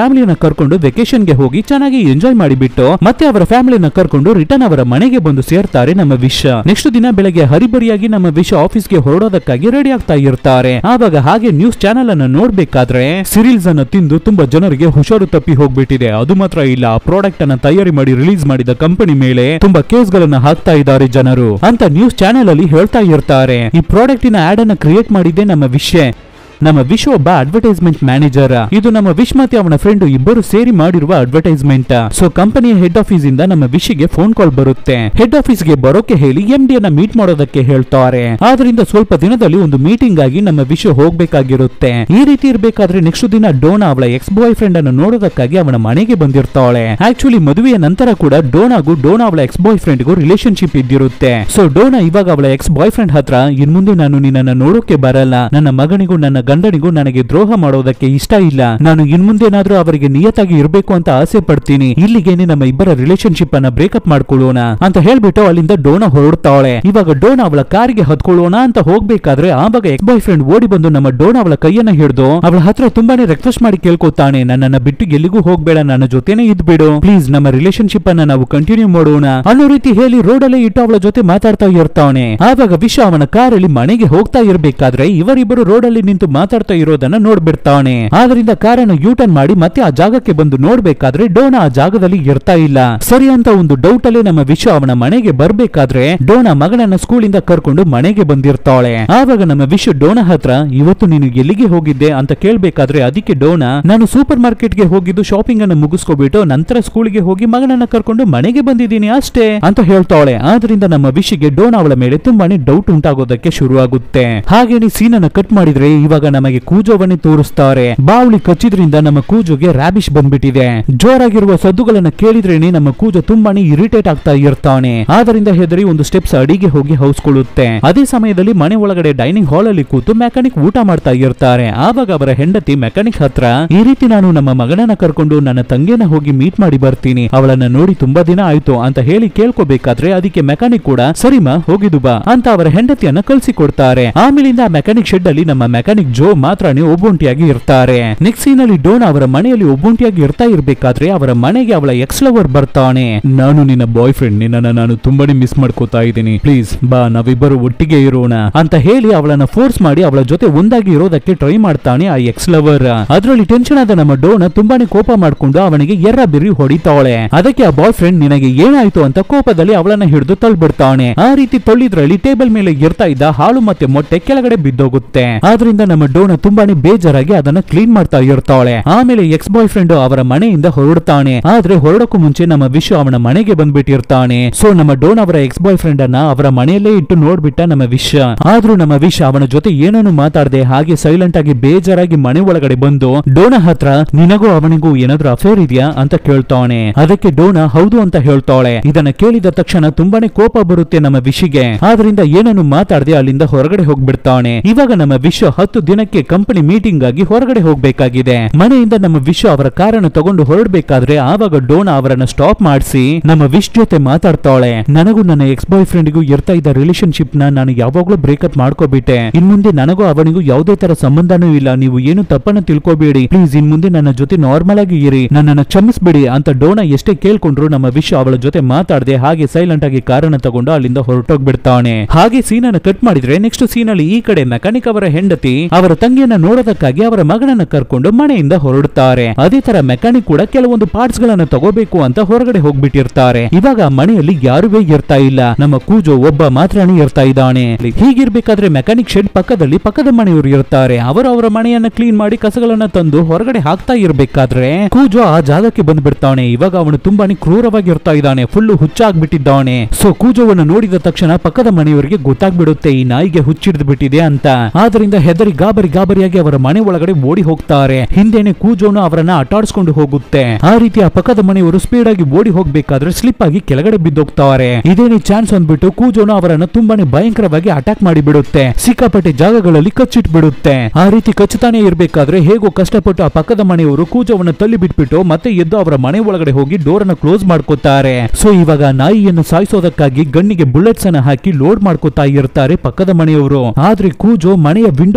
ಫ್ಯಾಮಿಲಿನ ಕರ್ಕೊಂಡು ವೆಕೇಶನ್ ಗೆ ಹೋಗಿ ಚೆನ್ನಾಗಿ ಎಂಜಾಯ್ ಮಾಡಿಬಿಟ್ಟು ಮತ್ತೆ ಅವರ ಫ್ಯಾಮಿಲಿನ ಕರ್ಕೊಂಡು ರಿಟರ್ನ್ ಅವರ ಮನೆಗೆ ಬಂದು ಸೇರ್ತಾರೆ ನಮ್ಮ ವಿಶ್ ನೆಕ್ಸ್ಟ್ ದಿನ ಬೆಳಗ್ಗೆ ಹರಿಬರಿಯಾಗಿ ನಮ್ಮ ವಿಶ್ ಆಫೀಸ್ಗೆ ಹೊರಡೋದಕ್ಕಾಗಿ ರೆಡಿ ಆಗ್ತಾ ಇರ್ತಾರೆ ಆವಾಗ ಹಾಗೆ ನ್ಯೂಸ್ ಚಾನೆಲ್ ಅನ್ನು ನೋಡ್ಬೇಕಾದ್ರೆ ಸಿರಿಲ್ಸ್ ಅನ್ನು ತಿಂದು ತುಂಬಾ ಜನರಿಗೆ ಹುಷಾರು ತಪ್ಪಿ ಹೋಗ್ಬಿಟ್ಟಿದೆ ಅದು ಮಾತ್ರ ಇಲ್ಲ ಪ್ರಾಡಕ್ಟ್ ಅನ್ನ ತಯಾರಿ ಮಾಡಿ ರಿಲೀಸ್ ಮಾಡಿದ ಕಂಪನಿ ಮೇಲೆ ತುಂಬಾ ಕೇಸ್ ಗಳನ್ನ ಹಾಕ್ತಾ ಇದ್ದಾರೆ ಜನರು ಅಂತ ನ್ಯೂಸ್ ಚಾನೆಲ್ ಅಲ್ಲಿ ಹೇಳ್ತಾ ಇರ್ತಾರೆ ಈ ಪ್ರಾಡಕ್ಟಿನ ಆಡ್ ಅನ್ನ ಕ್ರಿಯೇಟ್ ಮಾಡಿದ್ದೆ ನಮ್ಮ ವಿಷಯ ನಮ್ಮ ವಿಶ್ ಒಬ್ಬ ಅಡ್ವರ್ಟೈಸ್ಮೆಂಟ್ ಮ್ಯಾನೇಜರ್ ಇದು ನಮ್ಮ ವಿಶ್ ಮತ್ತೆ ಅವನ ಫ್ರೆಂಡ್ ಇಬ್ಬರು ಸೇರಿ ಮಾಡಿರುವ ಅಡ್ವರ್ಟೈಸ್ಮೆಂಟ್ ಸೊ ಕಂಪನಿಯ ಹೆಡ್ ಆಫೀಸ್ ಇಂದ ನಮ್ಮ ವಿಶ್ಗೆ ಫೋನ್ ಕಾಲ್ ಬರುತ್ತೆ ಹೆಡ್ ಆಫೀಸ್ ಗೆ ಬರೋಕೆ ಹೇಳಿ ಎಂ ಡಿ ಅನ್ನ ಮೀಟ್ ಮಾಡೋದಕ್ಕೆ ಹೇಳ್ತಾರೆ ಆದ್ರಿಂದ ಸ್ವಲ್ಪ ದಿನದಲ್ಲಿ ಒಂದು ಮೀಟಿಂಗ್ ಆಗಿ ನಮ್ಮ ವಿಶ್ ಹೋಗ್ಬೇಕಾಗಿರುತ್ತೆ ಈ ರೀತಿ ಇರ್ಬೇಕಾದ್ರೆ ನೆಕ್ಸ್ಟ್ ದಿನ ಡೋನಾ ಅವಳ ಎಕ್ಸ್ ಬಾಯ್ ಫ್ರೆಂಡ್ ಅನ್ನು ನೋಡೋದಕ್ಕಾಗಿ ಅವನ ಮನೆಗೆ ಬಂದಿರ್ತಾಳೆ ಆಕ್ಚುಲಿ ಮದುವೆಯ ನಂತರ ಕೂಡ ಡೋನಾಗೂ ಡೋನಾ ಅವಳ ಎಕ್ಸ್ ಬಾಯ್ ಫ್ರೆಂಡ್ಗೂ ರಿಲೇಶನ್ಶಿಪ್ ಇದ್ದಿರುತ್ತೆ ಸೊ ಡೋನಾ ಇವಾಗ ಅವಳ ಎಕ್ಸ್ ಬಾಯ್ ಫ್ರೆಂಡ್ ಹತ್ರ ಇನ್ ಮುಂದೆ ನಾನು ನಿನ್ನನ್ನು ನೋಡೋಕೆ ಬರಲ್ಲ ನನ್ನ ಮಗನಿಗೂ ನನ್ನ ಗಂಡನಿಗೂ ನನಗೆ ದ್ರೋಹ ಮಾಡೋದಕ್ಕೆ ಇಷ್ಟ ಇಲ್ಲ ನಾನು ಇನ್ ಮುಂದೇನಾದ್ರೂ ಅವರಿಗೆ ನಿಯತ್ತಾಗಿ ಇರಬೇಕು ಅಂತ ಆಸೆ ಪಡ್ತೀನಿ ಇಲ್ಲಿಗೇನೆ ನಮ್ಮ ಇಬ್ಬರ ರಿಲೇಶನ್ಶಿಪ್ ಅನ್ನ ಬ್ರೇಕಪ್ ಮಾಡ್ಕೊಳ್ಳೋಣ ಅಂತ ಹೇಳ್ಬಿಟ್ಟು ಅಲ್ಲಿಂದ ಡೋನಾ ಹೊರಡ್ತಾಳೆ ಇವಾಗ ಡೋನಾ ಅವಳ ಕಾರಿಗೆ ಹತ್ಕೊಳ್ಳೋಣ ಅಂತ ಹೋಗ್ಬೇಕಾದ್ರೆ ಆವಾಗ ಎಕ್ಸ್ ಬಾಯ್ ಫ್ರೆಂಡ್ ಓಡಿ ಬಂದು ನಮ್ಮ ಡೋನಾ ಅವಳ ಕೈಯನ್ನ ಹಿಡಿದು ಅವಳ ಹತ್ರ ತುಂಬಾನೇ ರಿಕ್ವೆಸ್ಟ್ ಮಾಡಿ ಕೇಳ್ಕೊತಾನೆ ನನ್ನನ್ನ ಬಿಟ್ಟು ಎಲ್ಲಿಗೂ ಹೋಗ್ಬೇಡ ನನ್ನ ಜೊತೆನೇ ಇದ್ಬಿಡು ಪ್ಲೀಸ್ ನಮ್ಮ ರಿಲೇಶನ್ಶಿಪ್ ಅನ್ನ ನಾವು ಕಂಟಿನ್ಯೂ ಮಾಡೋಣ ಅನ್ನೋ ರೀತಿ ಹೇಳಿ ರೋಡ್ ಅಲ್ಲೇ ಇಟ್ಟು ಅವಳ ಜೊತೆ ಮಾತಾಡ್ತಾ ಇರ್ತಾನೆ ಆವಾಗ ವಿಶ್ವ ಅವನ ಕಾರಲ್ಲಿ ಮನೆಗೆ ಹೋಗ್ತಾ ಇರ್ಬೇಕಾದ್ರೆ ಇವರಿಬ್ಬರು ರೋಡ್ ಅಲ್ಲಿ ನಿಂತು ಮಾತಾಡ್ತಾ ಇರೋದನ್ನ ನೋಡ್ಬಿಡ್ತಾನೆ ಆದ್ರಿಂದ ಕಾರನ್ನು ಯೂಟರ್ನ್ ಮಾಡಿ ಮತ್ತೆ ಆ ಜಾಗಕ್ಕೆ ಬಂದು ನೋಡ್ಬೇಕಾದ್ರೆ ಡೋನಾ ಆ ಜಾಗದಲ್ಲಿ ಇರ್ತಾ ಇಲ್ಲ ಸರಿ ಅಂತ ಒಂದು ಡೌಟ್ ಅಲ್ಲಿ ನಮ್ಮ ವಿಶ್ವ ಅವನ ಮನೆಗೆ ಬರ್ಬೇಕಾದ್ರೆ ಡೋನಾ ಮಗಳನ್ನ ಸ್ಕೂಲಿಂದ ಕರ್ಕೊಂಡು ಮನೆಗೆ ಬಂದಿರ್ತಾಳೆ ಆವಾಗ ನಮ್ಮ ವಿಶ್ವ ಡೋನಾ ಹತ್ರ ಇವತ್ತು ನೀನು ಎಲ್ಲಿಗೆ ಹೋಗಿದ್ದೆ ಅಂತ ಕೇಳ್ಬೇಕಾದ್ರೆ ಅದಕ್ಕೆ ಡೋನಾ ನಾನು ಸೂಪರ್ ಮಾರ್ಕೆಟ್ ಗೆ ಹೋಗಿದ್ದು ಶಾಪಿಂಗ್ ಅನ್ನು ಮುಗಿಸ್ಕೊಬಿಟ್ಟು ನಂತರ ಸ್ಕೂಲ್ಗೆ ಹೋಗಿ ಮಗನನ್ನ ಕರ್ಕೊಂಡು ಮನೆಗೆ ಬಂದಿದ್ದೀನಿ ಅಷ್ಟೇ ಅಂತ ಹೇಳ್ತಾಳೆ ಆದ್ರಿಂದ ನಮ್ಮ ವಿಶಿಗೆ ಡೋನಾ ಅವಳ ಮೇಲೆ ತುಂಬಾನೇ ಡೌಟ್ ಉಂಟಾಗೋದಕ್ಕೆ ಶುರುವಾಗುತ್ತೆ ಹಾಗೇನೆ ಸೀನ್ ಅನ್ನ ಕಟ್ ಮಾಡಿದ್ರೆ ಇವಾಗ ನಮಗೆ ಕೂಜೋವನ್ನೇ ತೋರಿಸ್ತಾರೆ ಬಾವಳಿ ಕಚ್ಚಿದ್ರಿಂದ ನಮ್ಮ ಕೂಜೋಗೆ ರ್ಯಾಬಿಶ್ ಬಂದ್ಬಿಟ್ಟಿದೆ ಜೋರಾಗಿರುವ ಸದ್ದುಗಳನ್ನ ಕೇಳಿದ್ರೇನೆ ನಮ್ಮ ಕೂಜೋ ತುಂಬಾನೇ ಇರಿಟೇಟ್ ಆಗ್ತಾ ಇರ್ತಾನೆ ಆದ್ರಿಂದ ಹೆದರಿ ಒಂದು ಸ್ಟೆಪ್ಸ್ ಅಡಿಗೆ ಹೋಗಿ ಹೌಸ್ಕೊಳ್ಳುತ್ತೆ ಅದೇ ಸಮಯದಲ್ಲಿ ಮನೆ ಒಳಗಡೆ ಡೈನಿಂಗ್ ಹಾಲ್ ಅಲ್ಲಿ ಕೂತು ಮೆಕ್ಯಾನಿಕ್ ಊಟ ಮಾಡ್ತಾ ಇರ್ತಾರೆ ಆವಾಗ ಅವರ ಹೆಂಡತಿ ಮೆಕ್ಯಾನಿಕ್ ಹತ್ರ ಈ ರೀತಿ ನಾನು ನಮ್ಮ ಮಗನನ್ನ ಕರ್ಕೊಂಡು ನನ್ನ ತಂಗಿಯನ್ನ ಹೋಗಿ ಮೀಟ್ ಮಾಡಿ ಬರ್ತೀನಿ ಅವಳನ್ನ ನೋಡಿ ತುಂಬಾ ದಿನ ಆಯ್ತು ಅಂತ ಹೇಳಿ ಕೇಳ್ಕೋಬೇಕಾದ್ರೆ ಅದಕ್ಕೆ ಮೆಕ್ಯಾನಿಕ್ ಕೂಡ ಸರಿಮಾ ಹೋಗಿದು ಬಾ ಅಂತ ಅವರ ಹೆಂಡತಿಯನ್ನ ಕಳ್ಸಿಕೊಡ್ತಾರೆ ಆಮೇಲಿಂದ ಆ ಮೆಕ್ಯಾನಿಕ್ ಶೆಡ್ ಅಲ್ಲಿ ನಮ್ಮ ಮೆಕ್ಯಾನಿಕ್ ಜೋ ಮಾತ್ರನೇ ಒಬ್ಬೊಂಟಿಯಾಗಿ ಇರ್ತಾರೆ ನೆಕ್ಸ್ಟ್ ಸೀನ್ ಅಲ್ಲಿ ಡೋನ್ ಅವರ ಮನೆಯಲ್ಲಿ ಒಬ್ಬೊಂಟಿಯಾಗಿ ಇರ್ತಾ ಇರ್ಬೇಕಾದ್ರೆ ಅವರ ಮನೆಗೆ ಅವಳ ಎಕ್ಸ್ ಲವರ್ ಬರ್ತಾನೆ ನಾನು ನಿನ್ನ ಬಾಯ್ ಫ್ರೆಂಡ್ ನಿನ್ನನ್ನ ನಾನು ತುಂಬಾನೇ ಮಿಸ್ ಮಾಡ್ಕೋತಾ ಇದ್ದೀನಿ ಪ್ಲೀಸ್ ಬಾ ನಾವಿಬ್ಬರು ಒಟ್ಟಿಗೆ ಇರೋಣ ಅಂತ ಹೇಳಿ ಅವಳನ್ನ ಫೋರ್ಸ್ ಮಾಡಿ ಅವಳ ಜೊತೆ ಒಂದಾಗಿ ಇರೋದಕ್ಕೆ ಟ್ರೈ ಮಾಡ್ತಾನೆ ಆ ಎಕ್ಸ್ ಲವರ್ ಅದರಲ್ಲಿ ಟೆನ್ಷನ್ ಆದ ನಮ್ಮ ಡೋನ ತುಂಬಾನೇ ಕೋಪ ಮಾಡ್ಕೊಂಡು ಅವನಿಗೆ ಎರ್ರ ಬಿರಿ ಹೊಡಿತಾಳೆ ಅದಕ್ಕೆ ಆ ಬಾಯ್ ಫ್ರೆಂಡ್ ನಿನಗೆ ಏನಾಯ್ತು ಅಂತ ಕೋಪದಲ್ಲಿ ಅವಳನ್ನ ಹಿಡಿದು ತಳ್ಬಿಡ್ತಾನೆ ಆ ರೀತಿ ತೊಳ್ಳಿದ್ರಲ್ಲಿ ಟೇಬಲ್ ಮೇಲೆ ಇರ್ತಾ ಇದ್ದ ಹಾಲು ಮತ್ತೆ ಮೊಟ್ಟೆ ಕೆಳಗಡೆ ಬಿದ್ದೋಗುತ್ತೆ ಆದ್ರಿಂದ ನಮ್ಮ ಡೋನ ತುಂಬಾನೇ ಬೇಜಾರಾಗಿ ಅದನ್ನ ಕ್ಲೀನ್ ಮಾಡ್ತಾ ಇರ್ತಾಳೆ ಆಮೇಲೆ ಎಕ್ಸ್ ಬಾಯ್ ಫ್ರೆಂಡ್ ಅವರ ಮನೆಯಿಂದ ಹೊರಡ್ತಾನೆ ಆದ್ರೆ ಹೊರಡಕ್ಕೂ ಮುಂಚೆ ನಮ್ಮ ವಿಶ್ವ ಅವನ ಮನೆಗೆ ಬಂದ್ಬಿಟ್ಟಿರ್ತಾನೆ ಸೊ ನಮ್ಮ ಡೋನ್ ಅವರ ಎಕ್ಸ್ ಬಾಯ್ ಫ್ರೆಂಡ್ ಅನ್ನ ಅವರ ಮನೆಯಲ್ಲೇ ಇಟ್ಟು ನೋಡ್ಬಿಟ್ಟ ನಮ್ಮ ವಿಶ್ವ ಆದ್ರೂ ನಮ್ಮ ವಿಶ್ವ ಅವನ ಜೊತೆ ಏನನ್ನು ಮಾತಾಡದೆ ಹಾಗೆ ಸೈಲೆಂಟ್ ಆಗಿ ಬೇಜಾರಾಗಿ ಮನೆ ಒಳಗಡೆ ಬಂದು ಡೋನ ಹತ್ರ ನಿನಗೂ ಅವನಿಗೂ ಏನಾದ್ರೂ ಅಫೇರ್ ಇದೆಯಾ ಅಂತ ಕೇಳ್ತಾನೆ ಅದಕ್ಕೆ ಡೋನ ಹೌದು ಅಂತ ಹೇಳ್ತಾಳೆ ಇದನ್ನ ಕೇಳಿದ ತಕ್ಷಣ ತುಂಬಾನೇ ಕೋಪ ಬರುತ್ತೆ ನಮ್ಮ ವಿಶಿಗೆ ಆದ್ರಿಂದ ಏನನ್ನು ಮಾತಾಡದೆ ಅಲ್ಲಿಂದ ಹೊರಗಡೆ ಹೋಗ್ಬಿಡ್ತಾನೆ ಇವಾಗ ನಮ್ಮ ವಿಶ್ವ ಹತ್ತು ದಿನಕ್ಕೆ ಕಂಪನಿ ಮೀಟಿಂಗ್ ಆಗಿ ಹೊರಗಡೆ ಹೋಗ್ಬೇಕಾಗಿದೆ ಮನೆಯಿಂದ ನಮ್ಮ ವಿಶ್ವ ಅವರ ಕಾರನ್ನು ತಗೊಂಡು ಹೊರಡ್ಬೇಕಾದ್ರೆ ಆವಾಗ ಡೋನಾ ಅವರನ್ನ ಸ್ಟಾಪ್ ಮಾಡಿಸಿ ನಮ್ಮ ವಿಶ್ ಜೊತೆ ಮಾತಾಡ್ತಾಳೆ ನನಗೂ ನನ್ನ ಎಕ್ಸ್ ಬಾಯ್ ಫ್ರೆಂಡ್ಗೂ ಇರ್ತಾ ಇದ್ದ ರಿಲೇಶನ್ಶಿಪ್ ನ ನಾನು ಯಾವಾಗ್ಲೂ ಬ್ರೇಕಪ್ ಮಾಡ್ಕೋಬಿಟ್ಟೆ ಇನ್ ಮುಂದೆ ನನಗೂ ಅವನಿಗೂ ಯಾವುದೇ ತರ ಸಂಬಂಧನೂ ಇಲ್ಲ ನೀವು ಏನು ತಪ್ಪನ್ನ ತಿಳ್ಕೊಬೇಡಿ ಪ್ಲೀಸ್ ಇನ್ ಮುಂದೆ ನನ್ನ ಜೊತೆ ನಾರ್ಮಲ್ ಆಗಿ ಇರಿ ನನ್ನನ್ನ ಕ್ಷಮಿಸ್ಬಿಡಿ ಅಂತ ಡೋನಾ ಎಷ್ಟೇ ಕೇಳ್ಕೊಂಡ್ರು ನಮ್ಮ ವಿಶ್ವ ಅವಳ ಜೊತೆ ಮಾತಾಡದೆ ಹಾಗೆ ಸೈಲೆಂಟ್ ಆಗಿ ಕಾರನ್ನ ತಗೊಂಡು ಅಲ್ಲಿಂದ ಹೊರಟೋಗ್ಬಿಡ್ತಾನೆ ಹಾಗೆ ಸೀನ್ ಅನ್ನ ಕಟ್ ಮಾಡಿದ್ರೆ ನೆಕ್ಸ್ಟ್ ಸೀನ್ ಅಲ್ಲಿ ಈ ಕಡೆ ಮೆಕ್ಯಾನಿಕ್ ಅವರ ಹೆಂಡತಿ ಅವರ ತಂಗಿಯನ್ನ ನೋಡೋದಕ್ಕಾಗಿ ಅವರ ಮಗನನ್ನ ಕರ್ಕೊಂಡು ಮನೆಯಿಂದ ಹೊರಡುತ್ತಾರೆ ಅದೇ ತರ ಮೆಕ್ಯಾನಿಕ್ ಕೂಡ ಕೆಲವೊಂದು ಪಾರ್ಟ್ಸ್ ಗಳನ್ನ ತಗೋಬೇಕು ಅಂತ ಹೊರಗಡೆ ಹೋಗ್ಬಿಟ್ಟಿರ್ತಾರೆ ಇವಾಗ ಆ ಮನೆಯಲ್ಲಿ ಯಾರುವೇ ಇರ್ತಾ ಇಲ್ಲ ನಮ್ಮ ಕೂಜೋ ಒಬ್ಬ ಮಾತ್ರನೇ ಇರ್ತಾ ಇದ್ದಾನೆ ಹೀಗಿರ್ಬೇಕಾದ್ರೆ ಮೆಕ್ಯಾನಿಕ್ ಶೆಡ್ ಪಕ್ಕದಲ್ಲಿ ಪಕ್ಕದ ಮನೆಯವರು ಇರ್ತಾರೆ ಅವರು ಅವರ ಮನೆಯನ್ನ ಕ್ಲೀನ್ ಮಾಡಿ ಕಸಗಳನ್ನ ತಂದು ಹೊರಗಡೆ ಹಾಕ್ತಾ ಇರ್ಬೇಕಾದ್ರೆ ಕೂಜೋ ಆ ಜಾಗಕ್ಕೆ ಬಂದ್ಬಿಡ್ತಾನೆ ಇವಾಗ ಅವನು ತುಂಬಾನೇ ಕ್ರೂರವಾಗಿ ಇರ್ತಾ ಇದ್ದಾನೆ ಫುಲ್ ಹುಚ್ಚಾಗ್ಬಿಟ್ಟಿದ್ದಾನೆ ಸೊ ಕೂಜೋವನ್ನು ನೋಡಿದ ತಕ್ಷಣ ಪಕ್ಕದ ಮನೆಯವರಿಗೆ ಗೊತ್ತಾಗ್ಬಿಡುತ್ತೆ ಈ ನಾಯಿಗೆ ಹುಚ್ಚಿಡ್ದು ಬಿಟ್ಟಿದೆ ಅಂತ ಆದ್ರಿಂದ ಹೆದರಿ ಗಾಬರಿ ಗಾಬರಿಯಾಗಿ ಅವರ ಮನೆ ಒಳಗಡೆ ಓಡಿ ಹೋಗ್ತಾರೆ ಹಿಂದೆನೆ ಕೂಜೋನು ಅವರನ್ನ ಅಟಾಡಿಸ್ಕೊಂಡು ಹೋಗುತ್ತೆ ಆ ರೀತಿ ಆ ಪಕ್ಕದ ಮನೆಯವರು ಸ್ಪೀಡ್ ಆಗಿ ಓಡಿ ಹೋಗ್ಬೇಕಾದ್ರೆ ಸ್ಲಿಪ್ ಆಗಿ ಕೆಳಗಡೆ ಬಿದ್ದೋಗ್ತಾರೆ ಇದೇನೇ ಚಾನ್ಸ್ ಅಂದ್ಬಿಟ್ಟು ಕೂಜೋನು ಅವರನ್ನ ತುಂಬಾನೇ ಭಯಂಕರವಾಗಿ ಅಟ್ಯಾಕ್ ಮಾಡಿ ಬಿಡುತ್ತೆ ಸಿಕ್ಕಾಪಟ್ಟೆ ಜಾಗಗಳಲ್ಲಿ ಕಚ್ಚಿಟ್ ಬಿಡುತ್ತೆ ಆ ರೀತಿ ಕಚ್ಚುತ್ತಾನೆ ಇರ್ಬೇಕಾದ್ರೆ ಹೇಗೋ ಕಷ್ಟಪಟ್ಟು ಆ ಪಕ್ಕದ ಮನೆಯವರು ಕೂಜೋವನ್ನ ತಳ್ಳಿ ಬಿಟ್ಬಿಟ್ಟು ಮತ್ತೆ ಎದ್ದು ಅವರ ಮನೆ ಒಳಗಡೆ ಹೋಗಿ ಡೋರ್ ಅನ್ನ ಕ್ಲೋಸ್ ಮಾಡ್ಕೋತಾರೆ ಸೊ ಇವಾಗ ನಾಯಿಯನ್ನು ಸಾಯಿಸೋದಕ್ಕಾಗಿ ಗಣ್ಣಿಗೆ ಬುಲೆಟ್ಸ್ ಅನ್ನ ಹಾಕಿ ಲೋಡ್ ಮಾಡ್ಕೋತಾ ಇರ್ತಾರೆ ಪಕ್ಕದ ಮನೆಯವರು ಆದ್ರೆ ಕೂಜೋ ಮನೆಯ ವಿಂಡೋವನ್ನೇ ಹೊಡ್ಕೊಂಡು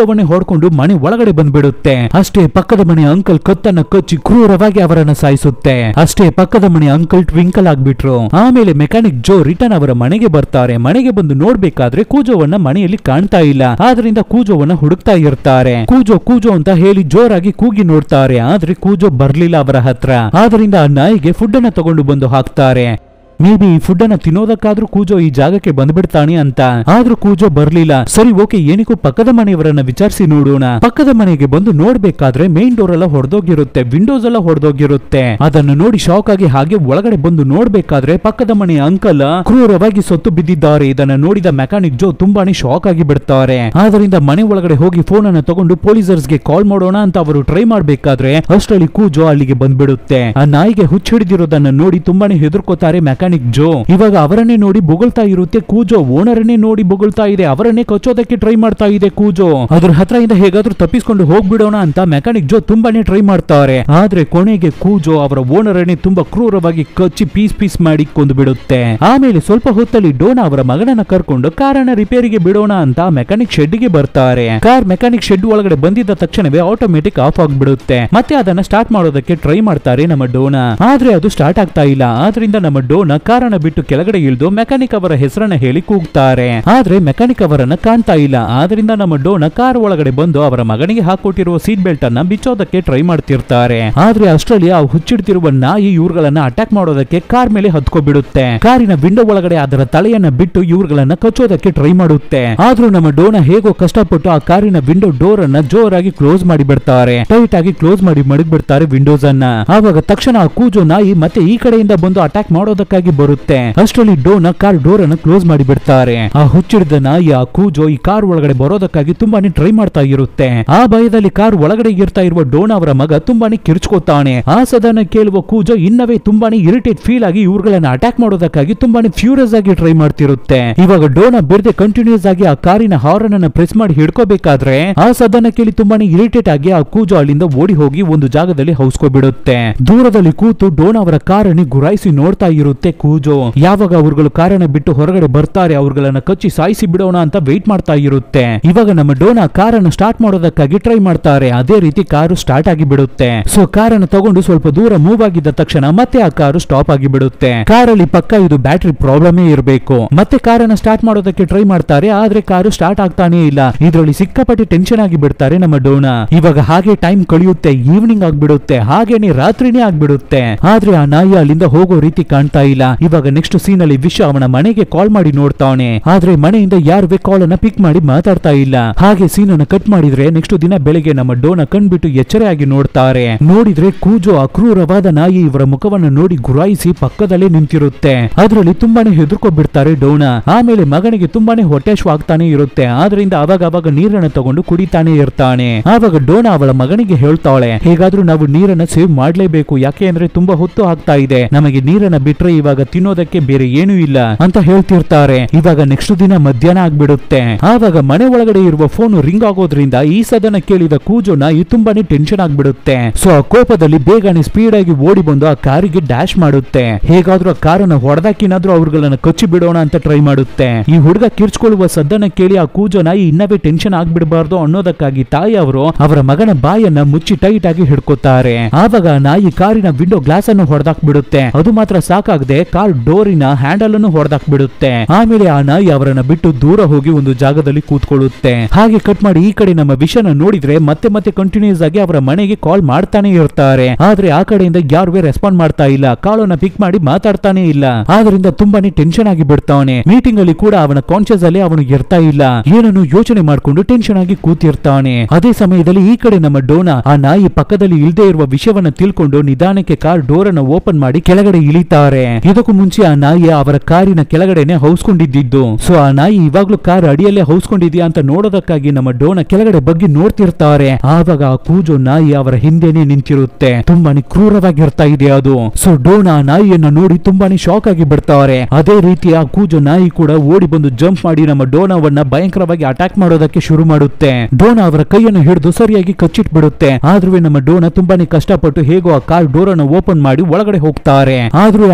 ಹೊಡ್ಕೊಂಡು ಮನೆ ಒಳಗಡೆ ಬಂದ್ಬಿಡುತ್ತೆ ಅಷ್ಟೇ ಪಕ್ಕದ ಮನೆ ಅಂಕಲ್ ಕತ್ತನ್ನ ಕಚ್ಚಿ ಕ್ರೂರವಾಗಿ ಅವರನ್ನ ಸಾಯಿಸುತ್ತೆ ಅಷ್ಟೇ ಪಕ್ಕದ ಮನೆ ಅಂಕಲ್ ಟ್ವಿಂಕಲ್ ಆಗ್ಬಿಟ್ರು ಆಮೇಲೆ ಮೆಕ್ಯಾನಿಕ್ ಜೋ ರಿಟರ್ನ್ ಅವರ ಮನೆಗೆ ಬರ್ತಾರೆ ಮನೆಗೆ ಬಂದು ನೋಡ್ಬೇಕಾದ್ರೆ ಕೂಜೋವನ್ನ ಮನೆಯಲ್ಲಿ ಕಾಣ್ತಾ ಇಲ್ಲ ಆದ್ರಿಂದ ಕೂಜೋವನ್ನ ಹುಡುಕ್ತಾ ಇರ್ತಾರೆ ಕೂಜೋ ಕೂಜೋ ಅಂತ ಹೇಳಿ ಜೋರಾಗಿ ಕೂಗಿ ನೋಡ್ತಾರೆ ಆದ್ರೆ ಕೂಜೋ ಬರ್ಲಿಲ್ಲ ಅವರ ಹತ್ರ ಆದ್ರಿಂದ ಆ ನಾಯಿಗೆ ಫುಡ್ ಅನ್ನ ತಗೊಂಡು ಬಂದು ಹಾಕ್ತಾರೆ ಮೇ ಬಿ ಈ ಫುಡ್ ಅನ್ನ ತಿನ್ನೋದಕ್ಕಾದ್ರೂ ಕೂಜೋ ಈ ಜಾಗಕ್ಕೆ ಬಂದ್ಬಿಡ್ತಾನೆ ಅಂತ ಆದ್ರೂ ಕೂಜೋ ಬರ್ಲಿಲ್ಲ ಸರಿ ಓಕೆ ಏನಿಗೂ ಪಕ್ಕದ ಮನೆಯವರನ್ನ ವಿಚಾರಿಸಿ ನೋಡೋಣ ಪಕ್ಕದ ಮನೆಗೆ ಬಂದು ನೋಡ್ಬೇಕಾದ್ರೆ ಮೇನ್ ಡೋರ್ ಎಲ್ಲ ಹೊಡೆದೋಗಿರುತ್ತೆ ವಿಂಡೋಸ್ ಎಲ್ಲ ಹೊಡೆದೋಗಿರುತ್ತೆ ಅದನ್ನು ನೋಡಿ ಶಾಕ್ ಆಗಿ ಹಾಗೆ ಒಳಗಡೆ ಬಂದು ನೋಡ್ಬೇಕಾದ್ರೆ ಪಕ್ಕದ ಮನೆಯ ಅಂಕಲ್ ಕ್ರೂರವಾಗಿ ಸೊತ್ತು ಬಿದ್ದಿದ್ದಾರೆ ಇದನ್ನ ನೋಡಿದ ಮೆಕ್ಯಾನಿಕ್ ಜೋ ತುಂಬಾನೇ ಶಾಕ್ ಆಗಿ ಬಿಡ್ತಾರೆ ಆದ್ರಿಂದ ಮನೆ ಒಳಗಡೆ ಹೋಗಿ ಫೋನ್ ಅನ್ನ ತಗೊಂಡು ಪೊಲೀಸರ್ಸ್ಗೆ ಕಾಲ್ ಮಾಡೋಣ ಅಂತ ಅವರು ಟ್ರೈ ಮಾಡ್ಬೇಕಾದ್ರೆ ಅಷ್ಟರಲ್ಲಿ ಕೂಜೋ ಅಲ್ಲಿಗೆ ಬಂದ್ಬಿಡುತ್ತೆ ಆ ನಾಯಿಗೆ ಹುಚ್ಚಿಡಿದಿರೋದನ್ನ ನೋಡಿ ತುಂಬಾನೇ ಹೆದರ್ಕೋತಾರೆ ಮೆಕ್ಯಾನಿಕ್ ಜೋ ಇವಾಗ ಅವರನ್ನೇ ನೋಡಿ ಬೊಗಳ್ತಾ ಇರುತ್ತೆ ಕೂಜೋ ಓನರನ್ನೇ ನೋಡಿ ಬೊಗಳ್ತಾ ಇದೆ ಅವರನ್ನೇ ಕಚ್ಚೋದಕ್ಕೆ ಟ್ರೈ ಮಾಡ್ತಾ ಇದೆ ಕೂಜೋ ಅದ್ರ ಹತ್ರದಿಂದ ಹೇಗಾದ್ರೂ ತಪ್ಪಿಸ್ಕೊಂಡು ಹೋಗ್ಬಿಡೋಣ ಅಂತ ಮೆಕ್ಯಾನಿಕ್ ಜೋ ತುಂಬಾನೇ ಟ್ರೈ ಮಾಡ್ತಾರೆ ಆದ್ರೆ ಕೊನೆಗೆ ಕೂಜೋ ಅವರ ಓನರನ್ನೇ ತುಂಬಾ ಕ್ರೂರವಾಗಿ ಕಚ್ಚಿ ಪೀಸ್ ಪೀಸ್ ಮಾಡಿ ಕೊಂದು ಬಿಡುತ್ತೆ ಆಮೇಲೆ ಸ್ವಲ್ಪ ಹೊತ್ತಲ್ಲಿ ಡೋನಾ ಅವರ ಮಗನನ್ನ ಕರ್ಕೊಂಡು ಕಾರನ್ನ ರಿಪೇರಿಗೆ ಬಿಡೋಣ ಅಂತ ಮೆಕ್ಯಾನಿಕ್ ಶೆಡ್ಗೆ ಬರ್ತಾರೆ ಕಾರ್ ಮೆಕ್ಯಾನಿಕ್ ಶೆಡ್ ಒಳಗಡೆ ಬಂದಿದ್ದ ತಕ್ಷಣವೇ ಆಟೋಮೆಟಿಕ್ ಆಫ್ ಆಗ್ಬಿಡುತ್ತೆ ಮತ್ತೆ ಅದನ್ನ ಸ್ಟಾರ್ಟ್ ಮಾಡೋದಕ್ಕೆ ಟ್ರೈ ಮಾಡ್ತಾರೆ ನಮ್ಮ ಡೋನಾ ಆದ್ರೆ ಅದು ಸ್ಟಾರ್ಟ್ ಆಗ್ತಾ ಇಲ್ಲ ಆದ್ರಿಂದ ನಮ್ಮ ಡೋನಾ ಕಾರನ್ನ ಬಿಟ್ಟು ಕೆಳಗಡೆ ಇಳಿದು ಮೆಕ್ಯಾನಿಕ್ ಅವರ ಹೆಸರನ್ನ ಹೇಳಿ ಕೂಗ್ತಾರೆ ಆದ್ರೆ ಮೆಕ್ಯಾನಿಕ್ ಅವರನ್ನ ಕಾಣ್ತಾ ಇಲ್ಲ ಆದ್ರಿಂದ ನಮ್ಮ ಡೋನಾ ಕಾರ್ ಒಳಗಡೆ ಬಂದು ಅವರ ಮಗನಿಗೆ ಹಾಕೊಟ್ಟಿರುವ ಸೀಟ್ ಬೆಲ್ಟ್ ಅನ್ನ ಬಿಚ್ಚೋದಕ್ಕೆ ಟ್ರೈ ಮಾಡ್ತಿರ್ತಾರೆ ಆದ್ರೆ ಅಷ್ಟರಲ್ಲಿ ಆ ಹುಚ್ಚಿಡ್ತಿರುವ ನಾಯಿ ಇವ್ರುಗಳನ್ನ ಅಟ್ಯಾಕ್ ಮಾಡೋದಕ್ಕೆ ಕಾರ್ ಮೇಲೆ ಹತ್ಕೊಬಿಡುತ್ತೆ ಕಾರಿನ ವಿಂಡೋ ಒಳಗಡೆ ಅದರ ತಲೆಯನ್ನ ಬಿಟ್ಟು ಇವ್ರುಗಳನ್ನ ಕಚ್ಚೋದಕ್ಕೆ ಟ್ರೈ ಮಾಡುತ್ತೆ ಆದ್ರೂ ನಮ್ಮ ಡೋನಾ ಹೇಗೋ ಕಷ್ಟಪಟ್ಟು ಆ ಕಾರಿನ ವಿಂಡೋ ಡೋರ್ ಅನ್ನ ಜೋರಾಗಿ ಕ್ಲೋಸ್ ಮಾಡಿ ಬಿಡ್ತಾರೆ ಟೈಟ್ ಆಗಿ ಕ್ಲೋಸ್ ಮಾಡಿ ಮಡಗ್ಬಿಡ್ತಾರೆ ವಿಂಡೋಸ್ ಅನ್ನ ಆವಾಗ ತಕ್ಷಣ ಆ ಕೂಜೋ ನಾಯಿ ಮತ್ತೆ ಈ ಕಡೆಯಿಂದ ಬಂದು ಅಟ್ಯಾಕ್ ಮಾಡೋದಕ್ಕಾಗಿ ಬರುತ್ತೆ ಅಷ್ಟರಲ್ಲಿ ಡೋನ ಕಾರ್ ಡೋರ್ ಅನ್ನ ಕ್ಲೋಸ್ ಮಾಡಿ ಬಿಡ್ತಾರೆ ಆ ಹುಚ್ಚಿಡಿದ ನಾಯಿ ಆ ಕೂಜೋ ಈ ಕಾರ್ ಒಳಗಡೆ ಬರೋದಕ್ಕಾಗಿ ತುಂಬಾನೇ ಟ್ರೈ ಮಾಡ್ತಾ ಇರುತ್ತೆ ಆ ಭಯದಲ್ಲಿ ಕಾರ್ ಒಳಗಡೆ ಇರ್ತಾ ಇರುವ ಡೋನ ಅವರ ಮಗ ತುಂಬಾನೇ ಕಿರ್ಚ್ಕೋತಾನೆ ಆ ಸದನ ಕೇಳುವ ಕೂಜೋ ಇನ್ನವೇ ತುಂಬಾನೇ ಇರಿಟೇಟ್ ಫೀಲ್ ಆಗಿ ಇವ್ರುಗಳನ್ನ ಅಟ್ಯಾಕ್ ಮಾಡೋದಕ್ಕಾಗಿ ತುಂಬಾನೇ ಫ್ಯೂರಿಯಸ್ ಆಗಿ ಟ್ರೈ ಮಾಡ್ತಿರುತ್ತೆ ಇವಾಗ ಡೋನ ಬಿಡದೆ ಕಂಟಿನ್ಯೂಸ್ ಆಗಿ ಆ ಕಾರಿನ ಹಾರ್ನ್ ಅನ್ನ ಪ್ರೆಸ್ ಮಾಡಿ ಹಿಡ್ಕೋಬೇಕಾದ್ರೆ ಆ ಸದನ ಕೇಳಿ ತುಂಬಾನೇ ಇರಿಟೇಟ್ ಆಗಿ ಆ ಕೂಜೋ ಅಲ್ಲಿಂದ ಓಡಿ ಹೋಗಿ ಒಂದು ಜಾಗದಲ್ಲಿ ಹೌಸ್ಕೊಬಿಡುತ್ತೆ ದೂರದಲ್ಲಿ ಕೂತು ಡೋನ ಅವರ ಕಾರನ್ನು ಗುರಾಯಿಸಿ ನೋಡ್ತಾ ಇರುತ್ತೆ ಕೂಜೋ ಯಾವಾಗ ಅವ್ರುಗಳು ಕಾರನ್ನ ಬಿಟ್ಟು ಹೊರಗಡೆ ಬರ್ತಾರೆ ಅವ್ರುಗಳನ್ನ ಕಚ್ಚಿ ಸಾಯಿಸಿ ಬಿಡೋಣ ಅಂತ ವೆಯ್ಟ್ ಮಾಡ್ತಾ ಇರುತ್ತೆ ಇವಾಗ ನಮ್ಮ ಡೋನಾ ಕಾರನ್ನು ಸ್ಟಾರ್ಟ್ ಮಾಡೋದಕ್ಕಾಗಿ ಟ್ರೈ ಮಾಡ್ತಾರೆ ಅದೇ ರೀತಿ ಕಾರು ಸ್ಟಾರ್ಟ್ ಆಗಿ ಬಿಡುತ್ತೆ ಸೊ ಕಾರನ್ನು ತಗೊಂಡು ಸ್ವಲ್ಪ ದೂರ ಮೂವ್ ಆಗಿದ್ದ ತಕ್ಷಣ ಮತ್ತೆ ಆ ಕಾರು ಸ್ಟಾಪ್ ಆಗಿ ಬಿಡುತ್ತೆ ಕಾರಲ್ಲಿ ಪಕ್ಕ ಇದು ಬ್ಯಾಟ್ರಿ ಪ್ರಾಬ್ಲಮೇ ಇರಬೇಕು ಮತ್ತೆ ಕಾರನ್ನ ಸ್ಟಾರ್ಟ್ ಮಾಡೋದಕ್ಕೆ ಟ್ರೈ ಮಾಡ್ತಾರೆ ಆದ್ರೆ ಕಾರು ಸ್ಟಾರ್ಟ್ ಆಗ್ತಾನೆ ಇಲ್ಲ ಇದರಲ್ಲಿ ಸಿಕ್ಕಾಪಟ್ಟೆ ಟೆನ್ಷನ್ ಆಗಿ ಬಿಡ್ತಾರೆ ನಮ್ಮ ಡೋನಾ ಇವಾಗ ಹಾಗೆ ಟೈಮ್ ಕಳೆಯುತ್ತೆ ಈವ್ನಿಂಗ್ ಆಗ್ಬಿಡುತ್ತೆ ಹಾಗೇನೆ ರಾತ್ರಿನೇ ಆಗ್ಬಿಡುತ್ತೆ ಆದ್ರೆ ಆ ನಾಯಿ ಅಲ್ಲಿಂದ ಹೋಗೋ ರೀತಿ ಕಾಣ್ತಾ ಇಲ್ಲ ಇವಾಗ ನೆಕ್ಸ್ಟ್ ಸೀನ್ ಅಲ್ಲಿ ವಿಶ್ವ ಅವನ ಮನೆಗೆ ಕಾಲ್ ಮಾಡಿ ನೋಡ್ತಾವನೆ ಆದ್ರೆ ಮನೆಯಿಂದ ಯಾರುವೆ ಕಾಲ್ ಅನ್ನ ಪಿಕ್ ಮಾಡಿ ಮಾತಾಡ್ತಾ ಇಲ್ಲ ಹಾಗೆ ಸೀನ್ ಅನ್ನ ಕಟ್ ಮಾಡಿದ್ರೆ ನೆಕ್ಸ್ಟ್ ದಿನ ಬೆಳಿಗ್ಗೆ ನಮ್ಮ ಡೋನ ಕಣ್ಬಿಟ್ಟು ಎಚ್ಚರೆಯಾಗಿ ನೋಡ್ತಾರೆ ನೋಡಿದ್ರೆ ಕೂಜೋ ಅಕ್ರೂರವಾದ ನಾಯಿ ಇವರ ಮುಖವನ್ನು ನೋಡಿ ಗುರಾಯಿಸಿ ಪಕ್ಕದಲ್ಲೇ ನಿಂತಿರುತ್ತೆ ಅದರಲ್ಲಿ ತುಂಬಾನೇ ಹೆದರ್ಕೊಬಿಡ್ತಾರೆ ಡೋನ ಆಮೇಲೆ ಮಗನಿಗೆ ತುಂಬಾನೇ ಹೊಟ್ಟೆಶು ಆಗ್ತಾನೆ ಇರುತ್ತೆ ಆದ್ರಿಂದ ಅವಾಗ ಅವಾಗ ನೀರನ್ನ ತಗೊಂಡು ಕುಡಿತಾನೆ ಇರ್ತಾನೆ ಆವಾಗ ಡೋನ ಅವಳ ಮಗನಿಗೆ ಹೇಳ್ತಾಳೆ ಹೇಗಾದ್ರೂ ನಾವು ನೀರನ್ನ ಸೇವ್ ಮಾಡ್ಲೇಬೇಕು ಯಾಕೆ ಅಂದ್ರೆ ತುಂಬಾ ಹೊತ್ತು ಆಗ್ತಾ ಇದೆ ನಮಗೆ ನೀರನ್ನ ಬಿಟ್ರೆ ಇವಾಗ ತಿನ್ನೋದಕ್ಕೆ ಬೇರೆ ಏನೂ ಇಲ್ಲ ಅಂತ ಹೇಳ್ತಿರ್ತಾರೆ ಇವಾಗ ನೆಕ್ಸ್ಟ್ ದಿನ ಮಧ್ಯಾಹ್ನ ಆಗ್ಬಿಡುತ್ತೆ ಆವಾಗ ಮನೆ ಒಳಗಡೆ ಇರುವ ಫೋನ್ ರಿಂಗ್ ಆಗೋದ್ರಿಂದ ಈ ಸದನ ಕೇಳಿದ ಕೂಜೋ ನಾಯಿ ತುಂಬಾನೇ ಟೆನ್ಷನ್ ಆಗ್ಬಿಡುತ್ತೆ ಸೊ ಆ ಕೋಪದಲ್ಲಿ ಬೇಗನೆ ಸ್ಪೀಡ್ ಆಗಿ ಓಡಿ ಬಂದು ಆ ಕಾರಿಗೆ ಡ್ಯಾಶ್ ಮಾಡುತ್ತೆ ಹೇಗಾದ್ರೂ ಆ ಕಾರನ್ನ ಹೊಡೆದಾಕಿನಾದ್ರೂ ಅವ್ರುಗಳನ್ನ ಕಚ್ಚಿ ಬಿಡೋಣ ಅಂತ ಟ್ರೈ ಮಾಡುತ್ತೆ ಈ ಹುಡುಗ ಕಿರ್ಚ್ಕೊಳ್ಳುವ ಸದ್ದನ್ನ ಕೇಳಿ ಆ ಕೂಜೋ ನಾಯಿ ಇನ್ನವೇ ಟೆನ್ಷನ್ ಆಗ್ಬಿಡಬಾರ್ದು ಅನ್ನೋದಕ್ಕಾಗಿ ತಾಯಿ ಅವರು ಅವರ ಮಗನ ಬಾಯನ್ನ ಮುಚ್ಚಿ ಟೈಟ್ ಆಗಿ ಹಿಡ್ಕೊತಾರೆ ಆವಾಗ ಆ ನಾಯಿ ಕಾರಿನ ವಿಂಡೋ ಗ್ಲಾಸ್ ಅನ್ನು ಹೊಡೆದಾಕ್ಬಿಡುತ್ತೆ ಅದು ಮಾತ್ರ ಸಾಕಾಗದೆ ಕಾರ್ ಡೋರಿನ ಹ್ಯಾಂಡಲ್ ಅನ್ನು ಹೊಡೆದಾಕ್ಬಿಡುತ್ತೆ ಆಮೇಲೆ ಆ ನಾಯಿ ಅವರನ್ನ ಬಿಟ್ಟು ದೂರ ಹೋಗಿ ಒಂದು ಜಾಗದಲ್ಲಿ ಕೂತ್ಕೊಳ್ಳುತ್ತೆ ಹಾಗೆ ಕಟ್ ಮಾಡಿ ಈ ಕಡೆ ನಮ್ಮ ವಿಷನ ನೋಡಿದ್ರೆ ಮತ್ತೆ ಮತ್ತೆ ಕಂಟಿನ್ಯೂಸ್ ಆಗಿ ಅವರ ಮನೆಗೆ ಕಾಲ್ ಮಾಡ್ತಾನೆ ಇರ್ತಾರೆ ಆದ್ರೆ ಆ ಕಡೆಯಿಂದ ಯಾರುವೆ ರೆಸ್ಪಾಂಡ್ ಮಾಡ್ತಾ ಇಲ್ಲ ಕಾಲನ್ನ ಪಿಕ್ ಮಾಡಿ ಮಾತಾಡ್ತಾನೆ ಇಲ್ಲ ಆದ್ರಿಂದ ತುಂಬಾನೇ ಟೆನ್ಷನ್ ಆಗಿ ಬಿಡ್ತಾವನೆ ಮೀಟಿಂಗ್ ಅಲ್ಲಿ ಕೂಡ ಅವನ ಕಾನ್ಶಿಯಸ್ ಅಲ್ಲಿ ಅವನು ಇರ್ತಾ ಇಲ್ಲ ಏನನ್ನು ಯೋಚನೆ ಮಾಡ್ಕೊಂಡು ಟೆನ್ಷನ್ ಆಗಿ ಕೂತಿರ್ತಾನೆ ಅದೇ ಸಮಯದಲ್ಲಿ ಈ ಕಡೆ ನಮ್ಮ ಡೋನಾ ಆ ನಾಯಿ ಪಕ್ಕದಲ್ಲಿ ಇಲ್ದೇ ಇರುವ ವಿಷಯವನ್ನ ತಿಳ್ಕೊಂಡು ನಿಧಾನಕ್ಕೆ ಕಾರ್ ಡೋರ್ ಅನ್ನ ಓಪನ್ ಮಾಡಿ ಕೆಳಗಡೆ ಇಳಿತಾರೆ ಇದಕ್ಕೂ ಮುಂಚೆ ಆ ನಾಯಿ ಅವರ ಕಾರಿನ ಕೆಳಗಡೆನೆ ಹೌಸ್ಕೊಂಡಿದ್ದು ಸೊ ಆ ನಾಯಿ ಇವಾಗ್ಲೂ ಕಾರ್ ಅಡಿಯಲ್ಲೇ ಹೌಸ್ಕೊಂಡಿದ್ಯಾ ಅಂತ ನೋಡೋದಕ್ಕಾಗಿ ನಮ್ಮ ಡೋನ ಕೆಳಗಡೆ ಬಗ್ಗೆ ನೋಡ್ತಿರ್ತಾರೆ ಆವಾಗ ಆ ಕೂಜೋ ನಾಯಿ ಅವರ ಹಿಂದೆನೆ ನಿಂತಿರುತ್ತೆ ತುಂಬಾನೇ ಕ್ರೂರವಾಗಿರ್ತಾ ಇದೆ ಅದು ಸೊ ಡೋನ ಆ ನಾಯಿಯನ್ನ ನೋಡಿ ತುಂಬಾನೇ ಶಾಕ್ ಆಗಿ ಬಿಡ್ತಾರೆ ಅದೇ ರೀತಿ ಆ ಕೂಜೋ ನಾಯಿ ಕೂಡ ಓಡಿ ಬಂದು ಜಂಪ್ ಮಾಡಿ ನಮ್ಮ ಡೋನಾವನ್ನ ಭಯಂಕರವಾಗಿ ಅಟ್ಯಾಕ್ ಮಾಡೋದಕ್ಕೆ ಶುರು ಮಾಡುತ್ತೆ ಡೋನ ಅವರ ಕೈಯನ್ನು ಹಿಡಿದು ಸರಿಯಾಗಿ ಕಚ್ಚಿಟ್ಬಿಡುತ್ತೆ ಆದ್ರೂ ನಮ್ಮ ಡೋನ ತುಂಬಾನೇ ಕಷ್ಟಪಟ್ಟು ಹೇಗೋ ಆ ಕಾರ್ ಡೋರ್ ಅನ್ನು ಓಪನ್ ಮಾಡಿ ಒಳಗಡೆ ಹೋಗ್ತಾರೆ ಆದ್ರೂ ಆ ನಾಯಿ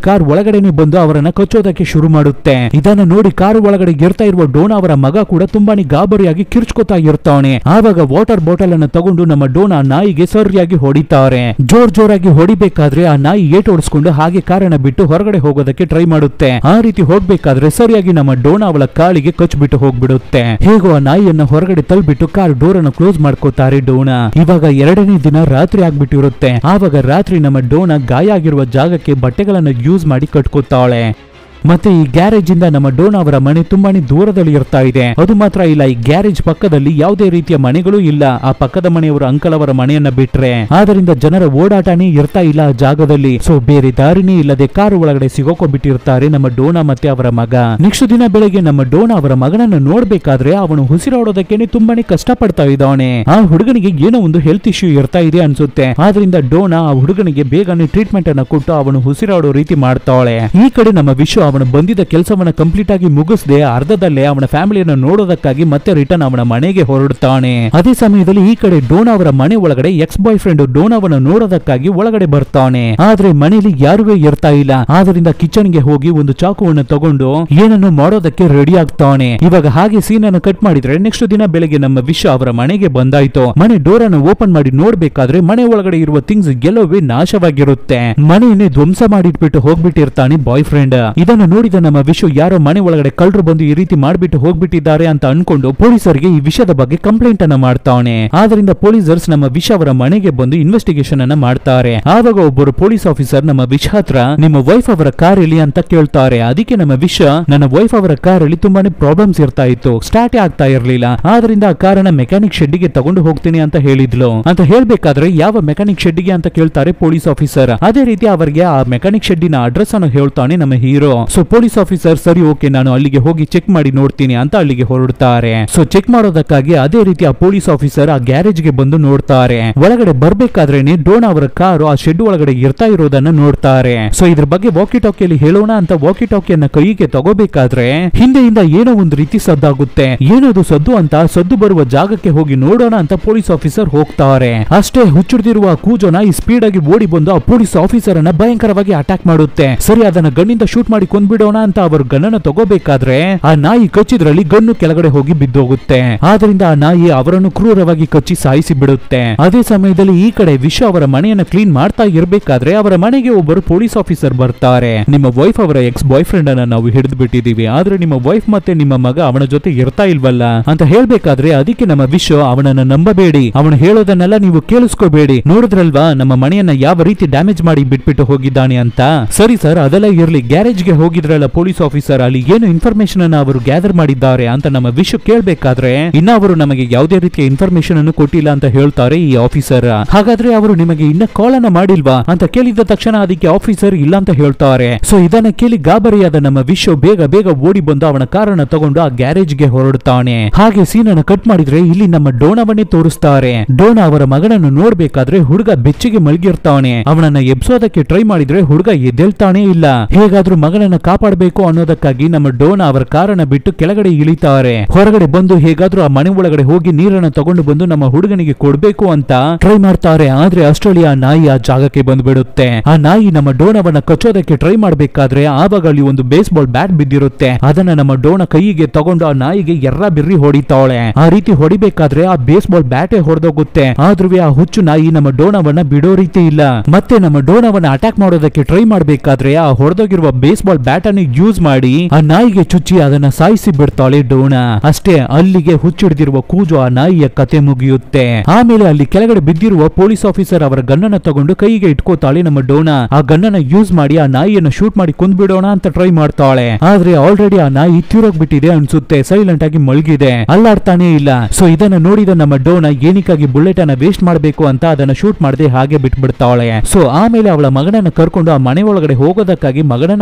ಕಾರ್ ಒಳಗಡೆನೆ ಬಂದು ಅವರನ್ನ ಕಚ್ಚೋದಕ್ಕೆ ಶುರು ಮಾಡುತ್ತೆ ಇದನ್ನ ನೋಡಿ ಕಾರ್ ಒಳಗಡೆ ಇರ್ತಾ ಇರುವ ಡೋನಾ ಅವರ ಮಗ ಕೂಡ ತುಂಬಾನೇ ಗಾಬರಿಯಾಗಿ ಕಿರ್ಚ್ಕೋತಾ ಇರ್ತಾನೆ ಆವಾಗ ವಾಟರ್ ಬಾಟಲ್ ಅನ್ನ ತಗೊಂಡು ನಮ್ಮ ಡೋನಾ ನಾಯಿಗೆ ಸರಿಯಾಗಿ ಹೊಡಿತಾರೆ ಜೋರ್ ಜೋರಾಗಿ ಹೊಡಿಬೇಕಾದ್ರೆ ಆ ನಾಯಿ ಏಟ್ ಓಡಿಸ್ಕೊಂಡು ಹಾಗೆ ಕಾರನ್ನ ಬಿಟ್ಟು ಹೊರಗಡೆ ಹೋಗೋದಕ್ಕೆ ಟ್ರೈ ಮಾಡುತ್ತೆ ಆ ರೀತಿ ಹೋಗ್ಬೇಕಾದ್ರೆ ಸರಿಯಾಗಿ ನಮ್ಮ ಡೋನಾ ಅವಳ ಕಾಲಿಗೆ ಕಚ್ಬಿಟ್ಟು ಹೋಗ್ಬಿಡುತ್ತೆ ಹೇಗೋ ಆ ನಾಯಿಯನ್ನ ಹೊರಗಡೆ ತಳ್ಬಿಟ್ಟು ಕಾರ್ ಡೋರ್ ಅನ್ನು ಕ್ಲೋಸ್ ಮಾಡ್ಕೋತಾರೆ ಡೋನಾ ಇವಾಗ ಎರಡನೇ ದಿನ ರಾತ್ರಿ ಆಗ್ಬಿಟ್ಟಿರುತ್ತೆ ಆವಾಗ ರಾತ್ರಿ ನಮ್ಮ ಡೋನಾ ಗಾಯ ಆಗಿರುವ ಜಾಗಕ್ಕೆ ಬಟ್ಟೆಗಳನ್ನ ಯೂಸ್ ಮಾಡಿ ಕಟ್ಕೋತಾಳೆ ಮತ್ತೆ ಈ ಗ್ಯಾರೇಜ್ ಇಂದ ನಮ್ಮ ಡೋನಾ ಅವರ ಮನೆ ತುಂಬಾನೇ ದೂರದಲ್ಲಿ ಇರ್ತಾ ಇದೆ ಅದು ಮಾತ್ರ ಇಲ್ಲ ಈ ಗ್ಯಾರೇಜ್ ಪಕ್ಕದಲ್ಲಿ ಯಾವುದೇ ರೀತಿಯ ಮನೆಗಳು ಇಲ್ಲ ಆ ಪಕ್ಕದ ಮನೆಯವರ ಅಂಕಲ್ ಅವರ ಮನೆಯನ್ನ ಬಿಟ್ರೆ ಆದ್ರಿಂದ ಜನರ ಓಡಾಟನೇ ಇರ್ತಾ ಇಲ್ಲ ಆ ಜಾಗದಲ್ಲಿ ಸೊ ಬೇರೆ ದಾರಿನೇ ಇಲ್ಲದೆ ಕಾರು ಒಳಗಡೆ ಸಿಗೋಕೊಂಡ್ಬಿಟ್ಟಿರ್ತಾರೆ ನಮ್ಮ ಡೋನಾ ಮತ್ತೆ ಅವರ ಮಗ ನೆಕ್ಸ್ಟ್ ದಿನ ಬೆಳಗ್ಗೆ ನಮ್ಮ ಡೋನಾ ಅವರ ಮಗನನ್ನ ನೋಡ್ಬೇಕಾದ್ರೆ ಅವನು ಉಸಿರಾಡೋದಕ್ಕೇನೆ ತುಂಬಾನೇ ಕಷ್ಟ ಪಡ್ತಾ ಇದ್ದಾನೆ ಆ ಹುಡುಗನಿಗೆ ಏನೋ ಒಂದು ಹೆಲ್ತ್ ಇಶ್ಯೂ ಇರ್ತಾ ಇದೆ ಅನ್ಸುತ್ತೆ ಆದ್ರಿಂದ ಡೋನಾ ಆ ಹುಡುಗನಿಗೆ ಬೇಗನೆ ಟ್ರೀಟ್ಮೆಂಟ್ ಅನ್ನ ಕೊಟ್ಟು ಅವನು ಉಸಿರಾಡೋ ರೀತಿ ಮಾಡ್ತಾಳೆ ಈ ಕಡೆ ನಮ್ಮ ವಿಶ್ವ ಅವನು ಬಂದಿದ್ದ ಕೆಲಸವನ್ನ ಕಂಪ್ಲೀಟ್ ಆಗಿ ಮುಗಿಸದೆ ಅರ್ಧದಲ್ಲೇ ಅವನ ಫ್ಯಾಮಿಲಿಯನ್ನು ನೋಡೋದಕ್ಕಾಗಿ ಮತ್ತೆ ರಿಟರ್ನ್ ಅವನ ಮನೆಗೆ ಹೊರಡ್ತಾನೆ ಅದೇ ಸಮಯದಲ್ಲಿ ಈ ಕಡೆ ಡೋನಾ ಅವರ ಮನೆ ಒಳಗಡೆ ಎಕ್ಸ್ ಬಾಯ್ ಫ್ರೆಂಡ್ ಡೋನಾವನ್ನ ನೋಡೋದಕ್ಕಾಗಿ ಒಳಗಡೆ ಬರ್ತಾನೆ ಆದ್ರೆ ಮನೆಯಲ್ಲಿ ಯಾರುವೇ ಇರ್ತಾ ಇಲ್ಲ ಆದ್ರಿಂದ ಕಿಚನ್ ಗೆ ಹೋಗಿ ಒಂದು ಚಾಕುವನ್ನು ತಗೊಂಡು ಏನನ್ನು ಮಾಡೋದಕ್ಕೆ ರೆಡಿ ಆಗ್ತಾನೆ ಇವಾಗ ಹಾಗೆ ಸೀನ್ ಅನ್ನು ಕಟ್ ಮಾಡಿದ್ರೆ ನೆಕ್ಸ್ಟ್ ದಿನ ಬೆಳಗ್ಗೆ ನಮ್ಮ ವಿಶ್ವ ಅವರ ಮನೆಗೆ ಬಂದಾಯ್ತು ಮನೆ ಡೋರ್ ಅನ್ನು ಓಪನ್ ಮಾಡಿ ನೋಡ್ಬೇಕಾದ್ರೆ ಮನೆ ಒಳಗಡೆ ಇರುವ ಥಿಂಗ್ಸ್ ಎಲ್ಲವೇ ನಾಶವಾಗಿರುತ್ತೆ ಮನೆಯನ್ನೇ ಧ್ವಂಸ ಮಾಡಿಟ್ಬಿಟ್ಟು ಹೋಗ್ಬಿಟ್ಟಿರ್ತಾನೆ ಬಾಯ್ ಫ್ರೆಂಡ್ ಇದನ್ನು ನೋಡಿದ ನಮ್ಮ ವಿಶ್ವ ಯಾರೋ ಮನೆ ಒಳಗಡೆ ಕಳ್ಳರು ಬಂದು ಈ ರೀತಿ ಮಾಡ್ಬಿಟ್ಟು ಹೋಗ್ಬಿಟ್ಟಿದ್ದಾರೆ ಅಂತ ಅನ್ಕೊಂಡು ಪೊಲೀಸರಿಗೆ ಈ ವಿಷಯದ ಬಗ್ಗೆ ಕಂಪ್ಲೇಂಟ್ ಅನ್ನ ಮಾಡ್ತಾನೆ ಆದ್ರಿಂದ ಪೊಲೀಸರ್ಸ್ ನಮ್ಮ ವಿಶ್ ಅವರ ಮನೆಗೆ ಬಂದು ಇನ್ವೆಸ್ಟಿಗೇಷನ್ ಅನ್ನ ಮಾಡ್ತಾರೆ ಆವಾಗ ಒಬ್ಬರು ಪೊಲೀಸ್ ಆಫೀಸರ್ ನಮ್ಮ ವಿಶ್ ಹತ್ರ ನಿಮ್ಮ ವೈಫ್ ಅವರ ಕಾರ್ ಎಲ್ಲಿ ಅಂತ ಕೇಳ್ತಾರೆ ಅದಕ್ಕೆ ನಮ್ಮ ವಿಶ್ ನನ್ನ ವೈಫ್ ಅವರ ಕಾರ್ ಅಲ್ಲಿ ತುಂಬಾನೇ ಪ್ರಾಬ್ಲಮ್ಸ್ ಇರ್ತಾ ಇತ್ತು ಸ್ಟಾರ್ಟ್ ಆಗ್ತಾ ಇರ್ಲಿಲ್ಲ ಆದ್ರಿಂದ ಆ ಕಾರನ್ನ ಮೆಕ್ಯಾನಿಕ್ ಶೆಡ್ಗೆ ತಗೊಂಡು ಹೋಗ್ತೀನಿ ಅಂತ ಹೇಳಿದ್ಲು ಅಂತ ಹೇಳ್ಬೇಕಾದ್ರೆ ಯಾವ ಮೆಕ್ಯಾನಿಕ್ ಶೆಡ್ಗೆ ಅಂತ ಕೇಳ್ತಾರೆ ಪೊಲೀಸ್ ಆಫೀಸರ್ ಅದೇ ರೀತಿ ಅವರಿಗೆ ಆ ಮೆಕ್ಯಾನಿಕ್ ಶೆಡ್ಡಿನ ಅಡ್ರೆಸ್ ಅನ್ನು ಹೇಳ್ತಾನೆ ನಮ್ಮ ಹೀರೋ ಸೊ ಪೊಲೀಸ್ ಆಫೀಸರ್ ಸರಿ ಓಕೆ ನಾನು ಅಲ್ಲಿಗೆ ಹೋಗಿ ಚೆಕ್ ಮಾಡಿ ನೋಡ್ತೀನಿ ಅಂತ ಅಲ್ಲಿಗೆ ಹೊರಡ್ತಾರೆ ಸೊ ಚೆಕ್ ಮಾಡೋದಕ್ಕಾಗಿ ಅದೇ ರೀತಿ ಆ ಪೊಲೀಸ್ ಆಫೀಸರ್ ಆ ಗ್ಯಾರೇಜ್ ಗೆ ಬಂದು ನೋಡ್ತಾರೆ ಒಳಗಡೆ ಬರ್ಬೇಕಾದ್ರೇನೆ ಡೋನ್ ಅವರ ಕಾರು ಆ ಶೆಡ್ ಒಳಗಡೆ ಇರ್ತಾ ಇರೋದನ್ನ ನೋಡ್ತಾರೆ ಸೊ ಇದ್ರ ಬಗ್ಗೆ ವಾಕಿ ಟಾಕಿಯಲ್ಲಿ ಹೇಳೋಣ ಅಂತ ವಾಕಿ ಟಾಕಿಯನ್ನ ಕೈಗೆ ತಗೋಬೇಕಾದ್ರೆ ಹಿಂದೆಯಿಂದ ಏನೋ ಒಂದು ರೀತಿ ಸದ್ದಾಗುತ್ತೆ ಏನದು ಸದ್ದು ಅಂತ ಸದ್ದು ಬರುವ ಜಾಗಕ್ಕೆ ಹೋಗಿ ನೋಡೋಣ ಅಂತ ಪೊಲೀಸ್ ಆಫೀಸರ್ ಹೋಗ್ತಾರೆ ಅಷ್ಟೇ ಹುಚ್ಚುಡ್ದಿರುವ ಕೂಜೋನ ಈ ಸ್ಪೀಡ್ ಆಗಿ ಓಡಿ ಬಂದು ಆ ಪೊಲೀಸ್ ಆಫೀಸರ್ ಅನ್ನ ಭಯಂಕರವಾಗಿ ಅಟ್ಯಾಕ್ ಮಾಡುತ್ತೆ ಸರಿ ಅದನ್ನ ಗನ್ನಿಂದ ಶೂಟ್ ಮಾಡಿ ಕೊಂದ್ಬಿಡೋಣ ಅಂತ ಅವರು ಗನ್ನನ್ನ ತಗೋಬೇಕಾದ್ರೆ ಆ ನಾಯಿ ಕಚ್ಚಿದ್ರಲ್ಲಿ ಗನ್ನು ಕೆಳಗಡೆ ಹೋಗಿ ಬಿದ್ದೋಗುತ್ತೆ ಆದ್ರಿಂದ ಆ ನಾಯಿ ಅವರನ್ನು ಕ್ರೂರವಾಗಿ ಕಚ್ಚಿ ಸಾಯಿಸಿ ಬಿಡುತ್ತೆ ಅದೇ ಸಮಯದಲ್ಲಿ ಈ ಕಡೆ ವಿಶ್ವ ಅವರ ಮನೆಯನ್ನ ಕ್ಲೀನ್ ಮಾಡ್ತಾ ಇರ್ಬೇಕಾದ್ರೆ ಅವರ ಮನೆಗೆ ಒಬ್ಬರು ಪೊಲೀಸ್ ಆಫೀಸರ್ ಬರ್ತಾರೆ ನಿಮ್ಮ ವೈಫ್ ಅವರ ಎಕ್ಸ್ ಬಾಯ್ ಫ್ರೆಂಡ್ ಅನ್ನ ನಾವು ಹಿಡಿದು ಬಿಟ್ಟಿದೀವಿ ಆದ್ರೆ ನಿಮ್ಮ ವೈಫ್ ಮತ್ತೆ ನಿಮ್ಮ ಮಗ ಅವನ ಜೊತೆ ಇರ್ತಾ ಇಲ್ವಲ್ಲ ಅಂತ ಹೇಳ್ಬೇಕಾದ್ರೆ ಅದಕ್ಕೆ ನಮ್ಮ ವಿಶ್ವ ಅವನನ್ನ ನಂಬಬೇಡಿ ಅವನು ಹೇಳೋದನ್ನೆಲ್ಲ ನೀವು ಕೇಳಿಸ್ಕೋಬೇಡಿ ನೋಡಿದ್ರಲ್ವಾ ನಮ್ಮ ಮನೆಯನ್ನ ಯಾವ ರೀತಿ ಡ್ಯಾಮೇಜ್ ಮಾಡಿ ಬಿಟ್ಬಿಟ್ಟು ಹೋಗಿದ್ದಾನೆ ಅಂತ ಸರಿ ಸರ್ ಅದೆಲ್ಲ ಇರ್ಲಿ ಗ್ಯಾರೇಜ್ ಗೆ ಹೋಗಿದ್ರಲ್ಲ ಪೊಲೀಸ್ ಆಫೀಸರ್ ಅಲ್ಲಿ ಏನು ಇನ್ಫಾರ್ಮೇಶನ್ ಅನ್ನ ಅವರು ಗ್ಯಾದರ್ ಮಾಡಿದ್ದಾರೆ ಅಂತ ನಮ್ಮ ವಿಶ್ವ ಕೇಳ್ಬೇಕಾದ್ರೆ ಇನ್ನ ಅವರು ನಮಗೆ ಯಾವುದೇ ರೀತಿಯ ಇನ್ಫಾರ್ಮೇಶನ್ ಅನ್ನು ಕೊಟ್ಟಿಲ್ಲ ಅಂತ ಹೇಳ್ತಾರೆ ಈ ಆಫೀಸರ್ ಹಾಗಾದ್ರೆ ಅವರು ನಿಮಗೆ ಇನ್ನ ಕಾಲ್ ಅನ್ನ ಮಾಡಿಲ್ವಾ ಅಂತ ಕೇಳಿದ ತಕ್ಷಣ ಅದಕ್ಕೆ ಆಫೀಸರ್ ಇಲ್ಲ ಅಂತ ಹೇಳ್ತಾರೆ ಸೊ ಇದನ್ನ ಕೇಳಿ ಗಾಬರಿಯಾದ ನಮ್ಮ ವಿಶ್ವ ಬೇಗ ಬೇಗ ಓಡಿ ಬಂದು ಅವನ ಕಾರನ್ನ ತಗೊಂಡು ಆ ಗ್ಯಾರೇಜ್ ಗೆ ಹೊರಡ್ತಾನೆ ಹಾಗೆ ಸೀನ್ ಅನ್ನ ಕಟ್ ಮಾಡಿದ್ರೆ ಇಲ್ಲಿ ನಮ್ಮ ಡೋಣವನ್ನೇ ತೋರಿಸ್ತಾರೆ ಡೋಣ ಅವರ ಮಗನನ್ನು ನೋಡ್ಬೇಕಾದ್ರೆ ಹುಡುಗ ಬೆಚ್ಚಿಗೆ ಮಲಗಿರ್ತಾನೆ ಅವನನ್ನ ಎಬ್ಸೋದಕ್ಕೆ ಟ್ರೈ ಮಾಡಿದ್ರೆ ಹುಡುಗ ಎದ್ದೇಳ್ತಾನೆ ಇಲ್ಲ ಹೇಗಾದ್ರೂ ಮಗನನ್ನ ಕಾಪಾಡಬೇಕು ಅನ್ನೋದಕ್ಕಾಗಿ ನಮ್ಮ ಡೋನ ಅವರ ಕಾರನ್ನ ಬಿಟ್ಟು ಕೆಳಗಡೆ ಇಳಿತಾರೆ ಹೊರಗಡೆ ಬಂದು ಹೇಗಾದ್ರೂ ಆ ಮನೆ ಒಳಗಡೆ ಹೋಗಿ ನೀರನ್ನ ತಗೊಂಡು ಬಂದು ನಮ್ಮ ಹುಡುಗನಿಗೆ ಕೊಡ್ಬೇಕು ಅಂತ ಟ್ರೈ ಮಾಡ್ತಾರೆ ಆದ್ರೆ ಅಷ್ಟರಲ್ಲಿ ಆ ನಾಯಿ ಆ ಜಾಗಕ್ಕೆ ಬಂದ್ಬಿಡುತ್ತೆ ಆ ನಾಯಿ ನಮ್ಮ ಡೋನವನ್ನ ಕಚ್ಚೋದಕ್ಕೆ ಟ್ರೈ ಮಾಡ್ಬೇಕಾದ್ರೆ ಆವಾಗ ಅಲ್ಲಿ ಒಂದು ಬೇಸ್ ಬಾಲ್ ಬ್ಯಾಟ್ ಬಿದ್ದಿರುತ್ತೆ ಅದನ್ನ ನಮ್ಮ ಡೋನ ಕೈಗೆ ತಗೊಂಡು ಆ ನಾಯಿಗೆ ಎರ್ರ ಬಿರ್ರಿ ಹೊಡಿತಾಳೆ ಆ ರೀತಿ ಹೊಡಿಬೇಕಾದ್ರೆ ಆ ಬೇಸ್ ಬಾಲ್ ಬ್ಯಾಟೇ ಹೊಡೆದೋಗುತ್ತೆ ಆದ್ರೂ ಆ ಹುಚ್ಚು ನಾಯಿ ನಮ್ಮ ಡೋನವನ್ನ ಬಿಡೋ ರೀತಿ ಇಲ್ಲ ಮತ್ತೆ ನಮ್ಮ ಡೋನವನ್ನ ಅಟ್ಯಾಕ್ ಮಾಡೋದಕ್ಕೆ ಟ್ರೈ ಮಾಡ್ಬೇಕಾದ್ರೆ ಆ ಹೊಡೆದೋಗಿರುವ ಬೇಸ್ ಬಾಲ್ ಬ್ಯಾಟ್ ಅನ್ನು ಯೂಸ್ ಮಾಡಿ ಆ ನಾಯಿಗೆ ಚುಚ್ಚಿ ಅದನ್ನ ಸಾಯಿಸಿ ಬಿಡ್ತಾಳೆ ಡೋನ ಅಷ್ಟೇ ಅಲ್ಲಿಗೆ ಹುಚ್ಚಿಡ್ದಿರುವ ಕೂಜು ಆ ನಾಯಿಯ ಕತೆ ಮುಗಿಯುತ್ತೆ ಆಮೇಲೆ ಅಲ್ಲಿ ಕೆಳಗಡೆ ಬಿದ್ದಿರುವ ಪೊಲೀಸ್ ಆಫೀಸರ್ ಅವರ ಗನ್ನನ್ನ ತಗೊಂಡು ಕೈಗೆ ಇಟ್ಕೋತಾಳೆ ನಮ್ಮ ಡೋನ ಆ ಗನ್ನನ್ನ ಯೂಸ್ ಮಾಡಿ ಆ ನಾಯಿಯನ್ನು ಶೂಟ್ ಮಾಡಿ ಕೊಂದ್ಬಿಡೋಣ ಅಂತ ಟ್ರೈ ಮಾಡ್ತಾಳೆ ಆದ್ರೆ ಆಲ್ರೆಡಿ ಆ ನಾಯಿ ತಿರೋಗ್ಬಿಟ್ಟಿದೆ ಅನ್ಸುತ್ತೆ ಸೈಲೆಂಟ್ ಆಗಿ ಮಲಗಿದೆ ಅಲ್ಲಾಡ್ತಾನೆ ಇಲ್ಲ ಸೊ ಇದನ್ನ ನೋಡಿದ ನಮ್ಮ ಡೋನ ಏನಕ್ಕಾಗಿ ಬುಲೆಟ್ ಅನ್ನ ವೇಸ್ಟ್ ಮಾಡಬೇಕು ಅಂತ ಅದನ್ನ ಶೂಟ್ ಮಾಡದೆ ಹಾಗೆ ಬಿಟ್ಬಿಡ್ತಾಳೆ ಸೊ ಆಮೇಲೆ ಅವಳ ಮಗನನ್ನ ಕರ್ಕೊಂಡು ಆ ಮನೆ ಒಳಗಡೆ ಹೋಗೋದಕ್ಕಾಗಿ ಮಗನನ್ನ ಕರ್ಕೊಳ್ಳೋಣ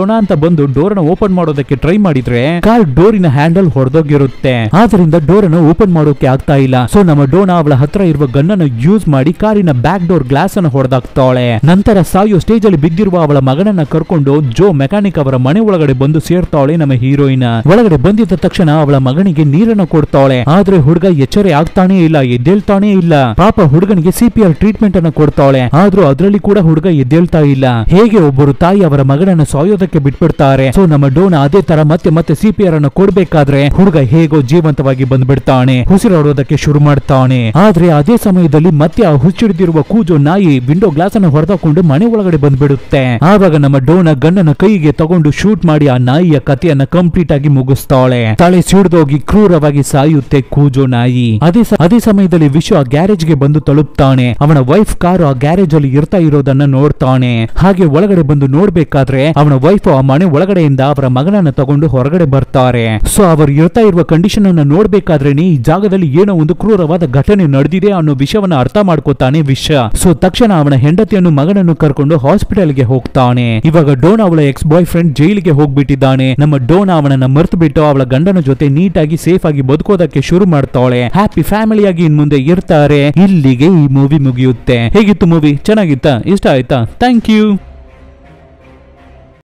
ನೋಡೋಣ ಅಂತ ಬಂದು ಡೋರ್ ನ ಓಪನ್ ಮಾಡೋದಕ್ಕೆ ಟ್ರೈ ಮಾಡಿದ್ರೆ ಕಾರ್ ಡೋರಿನ ಹ್ಯಾಂಡಲ್ ಹೊಡೆದೋಗಿರುತ್ತೆ ಆದ್ರಿಂದ ಡೋರ್ ಅನ್ನು ಓಪನ್ ಮಾಡೋಕೆ ಆಗ್ತಾ ಇಲ್ಲ ಸೊ ನಮ್ಮ ಡೋನ ಅವಳ ಹತ್ರ ಇರುವ ಗನ್ ಅನ್ನು ಯೂಸ್ ಮಾಡಿ ಕಾರಿನ ಬ್ಯಾಕ್ ಡೋರ್ ಗ್ಲಾಸ್ ಅನ್ನು ಹೊಡೆದಾಕ್ತಾಳೆ ನಂತರ ಸಾಯೋ ಸ್ಟೇಜ್ ಅಲ್ಲಿ ಬಿದ್ದಿರುವ ಅವಳ ಮಗನನ್ನ ಕರ್ಕೊಂಡು ಜೋ ಮೆಕ್ಯಾನಿಕ್ ಅವರ ಮನೆ ಒಳಗಡೆ ಬಂದು ಸೇರ್ತಾಳೆ ನಮ್ಮ ಹೀರೋಯಿನ್ ಒಳಗಡೆ ಬಂದಿದ್ದ ತಕ್ಷಣ ಅವಳ ಮಗನಿಗೆ ನೀರನ್ನ ಕೊಡ್ತಾಳೆ ಆದ್ರೆ ಹುಡುಗ ಎಚ್ಚರೆ ಆಗ್ತಾನೇ ಇಲ್ಲ ಎದ್ದೇಳ್ತಾನೇ ಇಲ್ಲ ಪಾಪ ಹುಡುಗನಿಗೆ ಸಿಪಿಆರ್ ಟ್ರೀಟ್ಮೆಂಟ್ ಅನ್ನ ಕೊಡ್ತಾಳೆ ಆದ್ರೂ ಅದ್ರಲ್ಲಿ ಕೂಡ ಹುಡುಗ ಎದ್ದೇಳ್ತಾ ಇಲ್ಲ ಹೇಗೆ ಒಬ್ಬರು ತಾಯಿ ಅವರ ಮಗನನ್ನ ಸಾಯೋದಕ್ಕೆ ಬಿಟ್ಬಿಡ್ತಾರೆ ಸೊ ನಮ್ಮ ಡೋನ ಅದೇ ತರ ಮತ್ತೆ ಮತ್ತೆ ಸಿಪಿಆರ್ ಅನ್ನು ಕೊಡ್ಬೇಕಾದ್ರೆ ಹುಡುಗ ಹೇಗೋ ಜೀವಂತವಾಗಿ ಬಂದ್ಬಿಡ್ತಾನೆ ಉಸಿರಾಡೋದಕ್ಕೆ ಶುರು ಮಾಡ್ತಾನೆ ಆದ್ರೆ ಅದೇ ಸಮಯದಲ್ಲಿ ಮತ್ತೆ ಆ ಹುಚ್ಚಿಡಿದಿರುವ ಕೂಜು ನಾಯಿ ವಿಂಡೋ ಗ್ಲಾಸ್ ಅನ್ನು ಹೊಡೆದಾಕೊಂಡು ಮನೆ ಒಳಗಡೆ ಬಂದ್ಬಿಡುತ್ತೆ ಆವಾಗ ನಮ್ಮ ಡೋನ ಗನ್ನನ ಕೈಗೆ ತಗೊಂಡು ಶೂಟ್ ಮಾಡಿ ಆ ನಾಯಿಯ ಕಥೆಯನ್ನ ಕಂಪ್ಲೀಟ್ ಆಗಿ ಮುಗಿಸ್ತಾಳೆ ತಲೆ ಸಿಡ್ದೋಗಿ ಕ್ರೂರವಾಗಿ ಸಾಯುತ್ತೆ ಕೂಜೋ ನಾಯಿ ಅದೇ ಸ- ಅದೇ ಸಮಯದಲ್ಲಿ ವಿಶ್ವ ಆ ಗ್ಯಾರೇಜ್ ಗೆ ಬಂದು ತಲುಪ್ತಾನೆ ಅವನ ವೈಫ್ ಕಾರು ಆ ಗ್ಯಾರೇಜ್ ಅಲ್ಲಿ ಇರ್ತಾ ಇರೋದನ್ನ ನೋಡ್ತಾನೆ ಹಾಗೆ ಒಳಗಡೆ ಬಂದು ನೋಡ್ಬೇಕಾದ್ರೆ ಅವನ ವೈಫ್ ಆ ಮನೆ ಒಳಗಡೆಯಿಂದ ಅವರ ಮಗನನ್ನ ತಗೊಂಡು ಹೊರಗಡೆ ಬರ್ತಾರೆ ಸೊ ಅವರು ಇರ್ತಾ ಇರುವ ಕಂಡೀಷನ್ ಅನ್ನ ನೋಡ್ಬೇಕಾದ್ರೇನೆ ಈ ಜಾಗದಲ್ಲಿ ಏನೋ ಒಂದು ಕ್ರೂರವಾದ ಘಟನೆ ನಡೆದಿದೆ ಅನ್ನೋ ವಿಷಯವನ್ನ ಅರ್ಥ ಮಾಡ್ಕೋತಾನೆ ವಿಶ್ವ ಸೊ ತಕ್ಷಣ ಅವನ ಹೆಂಡತಿಯನ್ನು ಮಗನನ್ನು ಕರ್ಕೊಂಡು ಹಾಸ್ಪಿಟಲ್ ಗೆ ಹೋಗ್ತಾನೆ ಇವಾಗ ಡೋನ್ ಅವಳ ಎಕ್ಸ್ ಬಾಯ್ ಫ್ರೆಂಡ್ ಜೈಲಿಗೆ ಹೋಗ್ಬಿಟ್ಟಿದ್ದಾನೆ ನಮ್ಮ ಡೋನ್ ಅವನನ್ನ ಮರ್ತು ಬಿಟ್ಟು ಅವಳ ಗಂಡನ ಜೊತೆ ನೀಟಾಗಿ ಸೇಫ್ ಆಗಿ ಬದುಕೋದಕ್ಕೆ ಶುರು ಮಾಡ್ತಾಳೆ ಹ್ಯಾಪಿ ಫ್ಯಾಮಿಲಿಯಾಗಿ ಇನ್ ಮುಂದೆ ಇರ್ತಾರೆ ಇಲ್ಲಿಗೆ ಈ ಮೂವಿ ಮುಗಿಯುತ್ತೆ ಹೇಗಿತ್ತು ಮೂವಿ ಚೆನ್ನಾಗಿತ್ತಾ ಇಷ್ಟ ಆಯ್ತಾ ಥ್ಯಾಂಕ್ ಯು